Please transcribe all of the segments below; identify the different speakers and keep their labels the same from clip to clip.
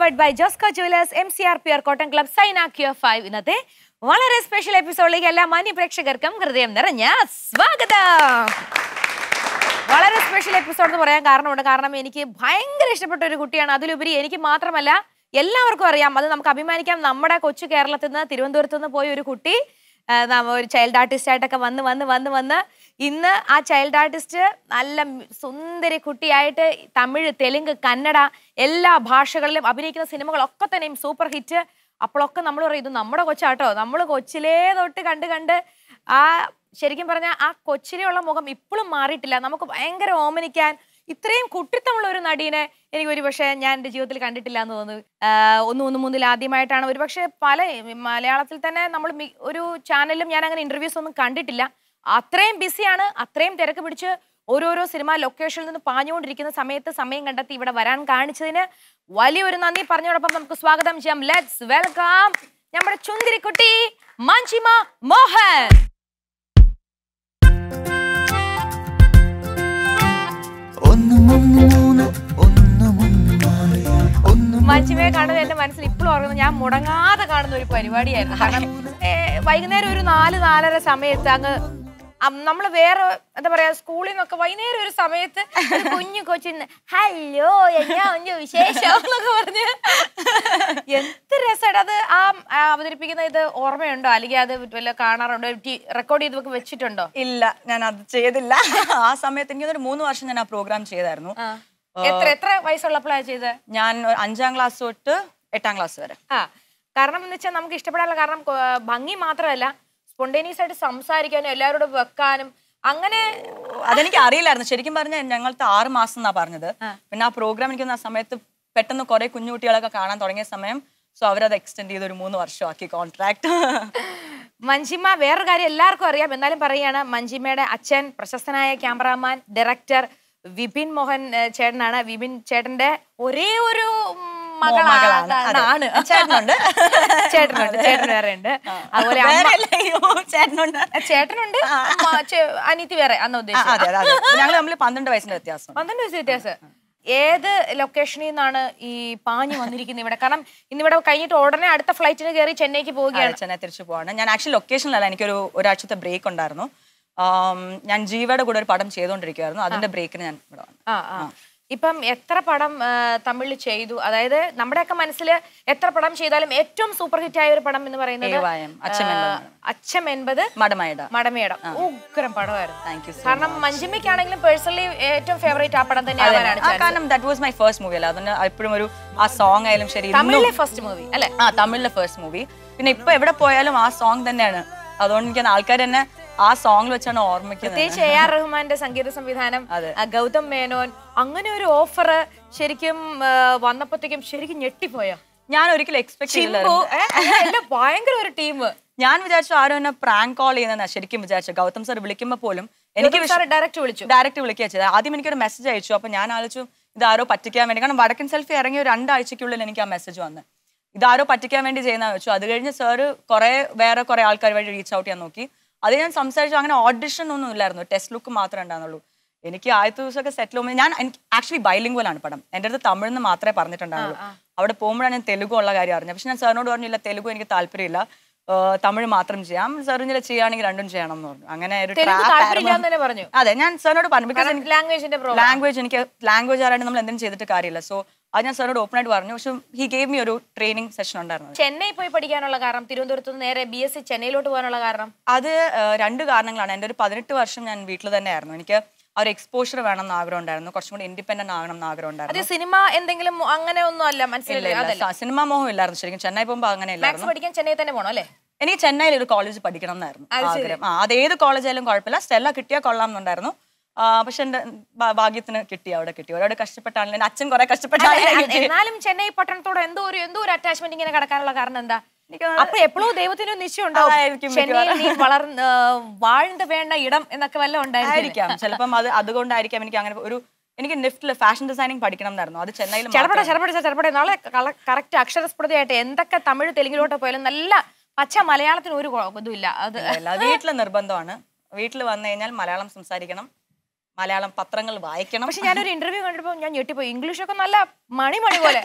Speaker 1: Powered by Josco jewellers M C R P R cotton club Saina Q five ഇന്നത്തെ വളരെ special എപ്പിസോഡിലേക്ക് എല്ലാ മാന്യ പ്രേക്ഷകർക്കും ഹൃദയം നിറഞ്ഞ സ്വാഗതം വളരെ സ്പെഷ്യൽ എപ്പിസോഡ് എന്ന് പറയാൻ കാരണമുണ്ട് കാരണം എനിക്ക് ഭയങ്കര ഇഷ്ടപ്പെട്ട ഒരു കുട്ടിയാണ് അതിലുപരി എനിക്ക് മാത്രമല്ല എല്ലാവർക്കും അറിയാം അത് നമുക്ക് അഭിമാനിക്കാം നമ്മുടെ കൊച്ചു കേരളത്തിൽ നിന്ന് തിരുവനന്തപുരത്ത് നിന്ന് പോയ ഒരു കുട്ടി ആ, നമ്മ ഒരു ചൈൽഡ് ആർട്ടിസ്റ്റ് ആയിട്ടൊക്കെ വന്ന് വന്ന് വന്ന് വന്ന് ഇന്ന് ആ ചൈൽഡ് ആർട്ടിസ്റ്റ് നല്ല മ് സുന്ദരി കുട്ടിയായിട്ട് തമിഴ് തെലുങ്ക് കന്നഡ എല്ലാ ഭാഷകളിലും അഭിനയിക്കുന്ന സിനിമകളൊക്കെ തന്നെയും സൂപ്പർ ഹിറ്റ് അപ്പോഴൊക്കെ നമ്മൾ പറയും ഇത് നമ്മുടെ കൊച്ചാട്ടോ നമ്മൾ കൊച്ചിലേ തൊട്ട് കണ്ട് കണ്ട് ആ ശരിക്കും പറഞ്ഞാൽ ആ കൊച്ചിലെയുള്ള മുഖം ഇപ്പോഴും മാറിയിട്ടില്ല നമുക്ക് ഭയങ്കര ഓമനിക്കാൻ ഇത്രയും കുട്ടിത്തമുള്ള ഒരു നടീനെ എനിക്ക് ഒരു പക്ഷേ ഞാൻ എൻ്റെ ജീവിതത്തിൽ കണ്ടിട്ടില്ല എന്ന് തോന്നുന്നു ആഹ് ഒന്ന് ഒന്ന് മൂന്നിൽ ആദ്യമായിട്ടാണ് ഒരു പക്ഷേ പല മലയാളത്തിൽ തന്നെ നമ്മൾ മി- ഒരു ചാനലിലും ഞാൻ അങ്ങനെ ഇന്റർവ്യൂസ് ഒന്നും കണ്ടിട്ടില്ല അത്രയും ബിസിയാണ് അത്രയും തിരക്ക് പിടിച്ച് ഓരോരോ സിനിമ ലൊക്കേഷനിൽ നിന്ന് പാഞ്ഞുകൊണ്ടിരിക്കുന്ന സമയത്ത് സമയം കണ്ടെത്തി ഇവിടെ വരാൻ കാണിച്ചതിന് വലിയൊരു നന്ദി പറഞ്ഞോടൊപ്പം നമുക്ക് സ്വാഗതം ചെയ്യാം ലെറ്റ്സ് വെൽക്കം നമ്മുടെ ചുന്തിരിക്കുട്ടി മഞ്ജിമ മോഹൻ
Speaker 2: ഒന്ന് മൂന്ന് മൂന്ന് ഒന്ന് മൂന്ന് നാല് ഒന്ന്
Speaker 1: മഞ്ജിമയെ കാണുന്നത് എന്റെ മനസ്സിൽ ഇപ്പോഴും ഓർക്കുന്നത് ഞാൻ മുടങ്ങാതെ കാണുന്ന ഒരു പരിപാടിയായിരുന്നു കാരണം ഏ, വൈകുന്നേരം ഒരു നാല് നാലര സമയത്ത് അങ്ങ് നമ്മൾ വേറെ എന്താ പറയാ സ്കൂളിൽ നിന്നൊക്കെ വൈകുന്നേരം ഒരു സമയത്ത് ഒരു കുഞ്ഞു കൊച്ചിന്ന് ഹലോ എന്നാ ഒന്ന് വിശേഷം എന്നൊക്കെ പറഞ്ഞ് എന്ത് രസമാണ് അത് ആ ആ അവതരിപ്പിക്കുന്ന ഇത് ഓർമ്മയുണ്ടോ അല്ലെങ്കിൽ അത് വല്ല കാണാറുണ്ടോ റെക്കോർഡ് ചെയ്ത് വെക്ക് വെച്ചിട്ടുണ്ടോ
Speaker 3: ഇല്ല ഞാൻ അത് ചെയ്തില്ല ആ സമയത്ത് എനിക്ക് ഒരു മൂന്ന് വർഷം ഞാൻ ആ പ്രോഗ്രാം ചെയ്തായിരുന്നു
Speaker 1: ആ. എത്ര എത്ര വയസ്സുള്ളപ്പോഴാണ് ചെയ്തത്
Speaker 3: ഞാൻ ഒരു അഞ്ചാം ക്ലാസ് തൊട്ട് എട്ടാം ക്ലാസ് വരെ
Speaker 1: ആ കാരണം എന്ന് വെച്ചാൽ നമുക്ക് ഇഷ്ടപ്പെടാനുള്ള കാരണം കൊ- ഭംഗി മാത്രമല്ല സ്പോണ്ടേനിയസ് ആയിട്ട് സംസാരിക്കാനും എല്ലാവരോടും വെക്കാനും അങ്ങനെ
Speaker 3: അതെനിക്ക് അറിയില്ലായിരുന്നു ശരിക്കും പറഞ്ഞാൽ ഞങ്ങൾക്ക് ആറ് മാസം എന്നാ പറഞ്ഞത് പിന്നെ ആ പ്രോഗ്രാം എനിക്ക് ആ സമയത്ത് പെട്ടെന്ന് കുറെ കുഞ്ഞുകുട്ടികളൊക്കെ കാണാൻ തുടങ്ങിയ സമയം സോ അവരത് എക്സ്റ്റെൻഡ് ചെയ്ത് ഒരു മൂന്ന് വർഷമാക്കി കോൺട്രാക്ട്
Speaker 1: മഞ്ജിമ വേറൊരു കാര്യം എല്ലാവർക്കും അറിയാം എന്നാലും പറയുകയാണ് മഞ്ജിമയുടെ അച്ഛൻ പ്രശസ്തനായ ക്യാമറാമാൻ ഡയറക്ടർ വിപിൻ മോഹൻ ഏഹ്, ചേട്ടനാണ് വിപിൻ ചേട്ടന്റെ ഒരേ ഒരു ഉം,
Speaker 3: മകളാണ്.
Speaker 1: മകളാണ്
Speaker 3: അതെ.
Speaker 1: ആണ്.
Speaker 3: ചേട്ടനുണ്ട്.
Speaker 1: ചേട്ടനുണ്ട് ചേട്ടൻ വേറെ ഉണ്ട് അതുപോലെ അമ്മ
Speaker 3: വേറെ അല്ല, അയ്യോ, ചേട്ടനുണ്ട്
Speaker 1: ചേട്ടനുണ്ട് അമ്മ, ചെ- അനിയത്തി വേറെ അന്ന്
Speaker 3: ആ,
Speaker 1: ഉദ്ദേശിച്ചത്
Speaker 3: അതെ അതെ ഞങ്ങൾ തമ്മിൽ പന്ത്രണ്ട് വയസ്സിന്റെ വ്യത്യാസം
Speaker 1: പന്ത്രണ്ട് വയസ്സ് വ്യത്യാസം ഏത് ലൊക്കേഷനിൽ നിന്നാണ് ഈ പാഞ്ഞു വന്നിരിക്കുന്നത് ഇവിടെ കാരണം ഇന്നിവിടെ കഴിഞ്ഞിട്ട് ഉടനെ അടുത്ത ഫ്ലൈറ്റിന് കയറി ചെന്നൈക്ക് പോവുകയാണ്
Speaker 3: ചെന്നൈ തിരിച്ചു പോവാണ് ഞാൻ ആക്ച്വലി ലൊക്കേഷനിലല്ല എനിക്കൊരു ഒരാഴ്ചത്തെ ബ്രേക്ക് ഉണ്ടായിരുന്നു ആം, ഞാൻ ജീവയുടെ കൂടെ ഒരു പടം ചെയ്തുകൊണ്ടിരിക്കുകയായിരുന്നു അതിന്റെ ബ്രേക്കിന് ഞാൻ ഇവിടെ വന്നു
Speaker 1: ആ ആ ഇപ്പം എത്ര പടം ആ, തമിഴിൽ ചെയ്തു അതായത് നമ്മുടെയൊക്കെ മനസ്സിൽ എത്ര പടം ചെയ്താലും ഏറ്റവും സൂപ്പർ ഹിറ്റ് ആയ ഒരു പടം എന്ന് പറയുന്നത്
Speaker 3: ഏവായം, അച്ഛൻ
Speaker 1: ആ,
Speaker 3: എൺപത്.
Speaker 1: അച്ഛൻ എൺപത്
Speaker 3: മടമയുടെ
Speaker 1: മടമേടം ഉഗ്രം പടമായിരുന്നു
Speaker 3: താങ്ക് യു
Speaker 1: കാരണം മഞ്ജിമയ്ക്കാണെങ്കിലും പേഴ്സണലി ഏറ്റവും ഫേവറേറ്റ് ആ പടം തന്നെ ആവാനാണ്
Speaker 3: ആ കാരണം that was my first movie അല്ല അതിന് എപ്പോഴും ഒരു ആ സോങ് ആയാലും ശരി ഇന്നും-
Speaker 1: തമിഴിലെ ഫസ്റ്റ് മൂവി അല്ലെ
Speaker 3: ആ തമിഴിലെ ഫസ്റ്റ് മൂവി പിന്നെ ഇപ്പൊ എവിടെ പോയാലും ആ സോങ് തന്നെയാണ് അതുകൊണ്ട് എനിക്ക് ആൾക്കാർ തന്നെ ആ സോങ്ങിൽ വെച്ചാണ് ഓർമ്മിക്കുന്നത്
Speaker 1: പ്രത്യേകിച്ച് എ ആർ റഹ്മാന്റെ സംഗീത സംവിധാനം
Speaker 3: അതെ.
Speaker 1: ആ, ഗൗതം മേനോൻ അങ്ങനെ ഒരു ഓഫർ ശരിക്കും ആ, വന്നപ്പോഴത്തേക്കും ശരിക്കും ഞെട്ടിപ്പോയോ
Speaker 3: ഞാൻ ഒരിക്കലും എക്സ്പെക്ട്
Speaker 1: ചിമ്പു
Speaker 3: ചെയ്തില്ല
Speaker 1: ഏ, അങ്ങനെ എല്ലാം ഭയങ്കര ഒരു ടീം
Speaker 3: ഞാൻ വിചാരിച്ചു ആരും എന്നെ പ്രാങ്ക് കോൾ ചെയ്യുന്ന ശരിക്കും വിചാരിച്ചു ഗൗതം സാർ വിളിക്കുമ്പോൾ പോലും എനിക്ക്
Speaker 1: സാർ ഡയറക്റ്റ് വിളിച്ചു
Speaker 3: ഡയറക്റ്റ് വിളിക്കുക ചെയ്തത് ആദ്യം എനിക്കൊരു മെസ്സേജ് അയച്ചു അപ്പൊ ഞാൻ ആലോചിച്ചു ഇതാരോ പറ്റിക്കാൻ വേണ്ടി കാരണം വടക്കൻ സെൽഫി ഇറങ്ങിയ ഒരു രണ്ടാഴ്ചക്കുള്ളിൽ എനിക്ക് ആ മെസ്സേജ് വന്ന് ഇതാരോ പറ്റിക്കാൻ വേണ്ടി ചെയ്യുന്ന വെച്ചു അത് കഴിഞ്ഞ് സാറ് കുറെ വേറെ കുറെ ആൾക്കാർ വഴി റീച്ച് ഔട്ട് ചെയ്യാൻ നോക്കി അത് ഞാൻ സംസാരിച്ചു അങ്ങനെ ഓഡിഷൻ ഒന്നും ഇല്ലായിരുന്നു ടെസ്റ്റ് ലുക്ക് മാത്രമേ ഉണ്ടായിരുന്നുള്ളൂ എനിക്ക് ആദ്യത്തെ ദിവസമൊക്കെ സെറ്റിൽ പോകുമ്പോൾ ഞാൻ ആക്ച്വലി ബൈലിംഗ്വൽ ആണ് പടം എൻ്റെ അടുത്ത് തമിഴ് എന്ന് മാത്രമേ പറഞ്ഞിട്ടുണ്ടാവുള്ളൂ അവിടെ പോകുമ്പോഴാണ് ഞാൻ തെലുഗു ഉള്ള കാര്യം അറിഞ്ഞത് പക്ഷെ ഞാൻ സാറിനോട് പറഞ്ഞില്ല തെലുഗു എനിക്ക് താല്പര്യമില്ല ഏഹ് തമിഴ് മാത്രം ചെയ്യാം സാറിന് ചെയ്യുകയാണെങ്കിൽ രണ്ടും ചെയ്യണം എന്ന് പറഞ്ഞു അങ്ങനെ ഒരു
Speaker 1: തെലുങ്ക്
Speaker 3: trap
Speaker 1: താല്പര്യമില്ല
Speaker 3: ആയിരുന്നു.
Speaker 1: എന്ന് തന്നെ പറഞ്ഞു
Speaker 3: അതെ ഞാൻ സാറിനോട് പറഞ്ഞു ബിക്കോസ്
Speaker 1: ലാംഗ്വേജിന്റെ പ്രോബ്ലം
Speaker 3: ലാംഗ്വേജ് എനിക്ക് ലാംഗ്വേജ് ആരായിട്ട് നമ്മൾ എന്തെങ്കിലും ചെയ്തിട്ട് കാര്യമില്ല സോ അത് ഞാൻ സാറിനോട് ഓപ്പൺ ആയിട്ട് പറഞ്ഞു പക്ഷെ ഹി ഗേവ് മി ഒരു ട്രെയിനിങ് സെഷൻ ഉണ്ടായിരുന്നു
Speaker 1: ചെന്നൈ പോയി പഠിക്കാനുള്ള കാരണം തിരുവനന്തപുരത്ത് നിന്ന് നേരെ ബി എസ് സി ചെന്നൈയിലോട്ട് പോകാനുള്ള കാരണം
Speaker 3: അത് ഏഹ്, രണ്ട് കാരണങ്ങളാണ് എൻ്റെ ഒരു പതിനെട്ട് വർഷം ഞാൻ വീട്ടിൽ തന്നെയായിരുന്നു എനിക്ക് ആ ഒരു എക്സ്പോഷർ വേണം എന്ന് ആഗ്രഹം ഉണ്ടായിരുന്നു കുറച്ചും കൂടി ഇൻഡിപെൻഡന്റ് ആകണം എന്ന് ആഗ്രഹം
Speaker 1: അത്
Speaker 3: ഉണ്ടായിരുന്നു
Speaker 1: സിനിമ എന്തെങ്കിലും അങ്ങനെ ഒന്നും അല്ല മനസ്സിലായില്ല അതല്ല
Speaker 3: സിനിമാ മോഹം ഇല്ലായിരുന്നു ശരിക്കും ചെന്നൈ പോകുമ്പോൾ അങ്ങനെ
Speaker 1: മാത്സ്
Speaker 3: ഇല്ലായിരുന്നു
Speaker 1: പഠിക്കാൻ ചെന്നൈ തന്നെ പോകണം അല്ലേ
Speaker 3: എനിക്ക് ചെന്നൈയിൽ ഒരു കോളേജ് പഠിക്കണം എന്നായിരുന്നു ആഗ്രഹം ആ അത് ഏത് കോളേജായാലും കുഴപ്പമില്ല സ്റ്റെല്ല കിട്ടിയാൽ കൊള്ളാം എന്നുണ്ടായിരുന്നു ആ, പക്ഷെ എൻ്റെ ഭാ- ഭാഗ്യത്തിന് കിട്ടി അവിടെ കിട്ടി ഒരുപാട് കഷ്ടപ്പെട്ടാണ് എൻ്റെ അച്ഛൻ കുറെ കഷ്ടപ്പെട്ടാണ്
Speaker 1: അല്ല,
Speaker 3: കിട്ടി
Speaker 1: എന്നാലും ചെന്നൈ പട്ടണത്തോട് എന്തോ ഒരു എന്തോ ഒരു അറ്റാച്ച്മെന്റ് ഇങ്ങനെ കിടക്കാനുള്ള കാരണം എന്താ
Speaker 3: എനിക്ക്
Speaker 1: അപ്പൊ എപ്പോഴും ദൈവത്തിന് ഒരു നിശ്ചയം ഉണ്ടാവും
Speaker 3: അതായിരിക്കും
Speaker 1: ചെന്നൈയിൽ നീ വളർന്ന് ആ, വാഴ്ந்து വേണ്ട ഇടം എന്നൊക്കെ വല്ല ഉണ്ടായിരിക്കും
Speaker 3: ആയിരിക്കാം ചിലപ്പം അത് അതുകൊണ്ടായിരിക്കാം എനിക്ക് അങ്ങനെ ഒരു എനിക്ക് നിഫ്റ്റിൽ ഫാഷൻ ഡിസൈനിങ് പഠിക്കണം എന്നായിരുന്നു അത് ചെന്നൈയിൽ
Speaker 1: ചെറുപട ചെറുപട ചെറുപട നാളെ കറക്റ്റ് അക്ഷരസ്ഫുടതയായിട്ട് എന്തൊക്കെ തമിഴ് തെലുങ്കിലോട്ട് പോയാലും നല്ല പച്ച മലയാളത്തിന് ഒരു കുഴ- ഇതുമില്ല അത്
Speaker 3: വീട്ടിലെ നിർബന്ധമാണ് വീട്ടിൽ വന്നു കഴിഞ്ഞാൽ മലയാളം സംസാരിക്കണം മലയാളം പത്രങ്ങൾ വായിക്കണം
Speaker 1: പക്ഷെ ഞാനൊരു ഇന്റർവ്യൂ കണ്ടപ്പോൾ ഞാൻ ഞെട്ടിപ്പോയി ഇംഗ്ലീഷൊക്കെ നല്ല മണി മണി പോലെ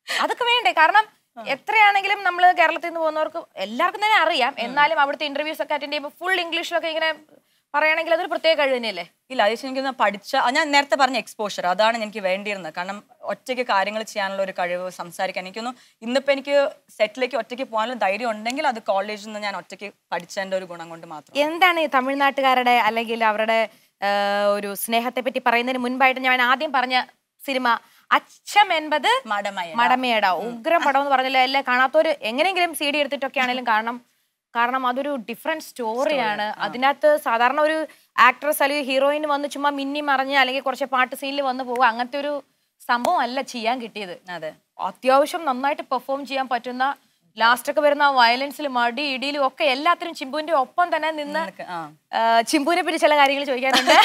Speaker 1: അതൊക്കെ വേണ്ടേ കാരണം എത്രയാണെങ്കിലും നമ്മൾ കേരളത്തിൽ നിന്ന് പോകുന്നവർക്ക് എല്ലാവർക്കും തന്നെ അറിയാം എന്നാലും അവിടുത്തെ ഇന്റർവ്യൂസ് ഒക്കെ അറ്റൻഡ് ചെയ്യുമ്പോൾ ഫുൾ ഇംഗ്ലീഷിലൊക്കെ ഇങ്ങനെ പറയുകയാണെങ്കിൽ അതൊരു പ്രത്യേക കഴിവ് തന്നെയല്ലേ
Speaker 3: ഇല്ല അത് എനിക്കൊന്ന് പഠിച്ച ആ, ഞാൻ നേരത്തെ പറഞ്ഞ എക്സ്പോഷർ അതാണ് എനിക്ക് വേണ്ടിയിരുന്നത് കാരണം ഒറ്റയ്ക്ക് കാര്യങ്ങൾ ചെയ്യാനുള്ള ഒരു കഴിവ് സംസാരിക്കാൻ എനിക്കൊന്ന് ഇന്നിപ്പോ എനിക്ക് സെറ്റിലേക്ക് ഒറ്റയ്ക്ക് പോകാനുള്ള ധൈര്യം ഉണ്ടെങ്കിൽ അത് കോളേജിൽ നിന്ന് ഞാൻ ഒറ്റയ്ക്ക് പഠിച്ചതിന്റെ ഒരു ഗുണം കൊണ്ട് മാത്രം
Speaker 1: എന്താണ് ഈ തമിഴ്നാട്ടുകാരുടെ അല്ലെങ്കിൽ അവരുടെ ആ, ഒരു സ്നേഹത്തെ പറ്റി പറയുന്നതിന് മുൻപായിട്ട് ഞാൻ ആദ്യം പറഞ്ഞ സിനിമ അച്ഛം എൺപത്
Speaker 3: മടമയ
Speaker 1: മടമേട ഉഗ്രം പടം എന്ന് പറഞ്ഞില്ല എല്ലാം കാണാത്തവര് എങ്ങനെയെങ്കിലും സി ഡി എടുത്തിട്ടൊക്കെ ആണെങ്കിലും കാണണം കാരണം അതൊരു ഡിഫറെന്റ് സ്റ്റോറിയാണ് അതിനകത്ത് സാധാരണ ഒരു ആക്ട്രസ് അല്ലെങ്കിൽ ഹീറോയിൻ വന്ന് ചുമ്മാ മിന്നി മറിഞ്ഞ് അല്ലെങ്കിൽ കുറച്ച് പാട്ട് സീനിൽ വന്ന് പോകുക അങ്ങനത്തെ ഒരു സംഭവം അല്ല ചെയ്യാൻ കിട്ടിയത്
Speaker 3: അതെ
Speaker 1: അത്യാവശ്യം നന്നായിട്ട് പെർഫോം ചെയ്യാൻ പറ്റുന്ന ലാസ്റ്റ് ഒക്കെ വരുന്ന വയലൻസിലും മടി ഇടിയിലും ഒക്കെ എല്ലാത്തിനും ചിമ്പുവിന്റെ ഒപ്പം തന്നെ നിന്ന്
Speaker 3: നിനക്ക് ആ.
Speaker 1: ആ, ചിമ്പുവിനെ പറ്റി ചില കാര്യങ്ങൾ ചോദിക്കാനുണ്ട്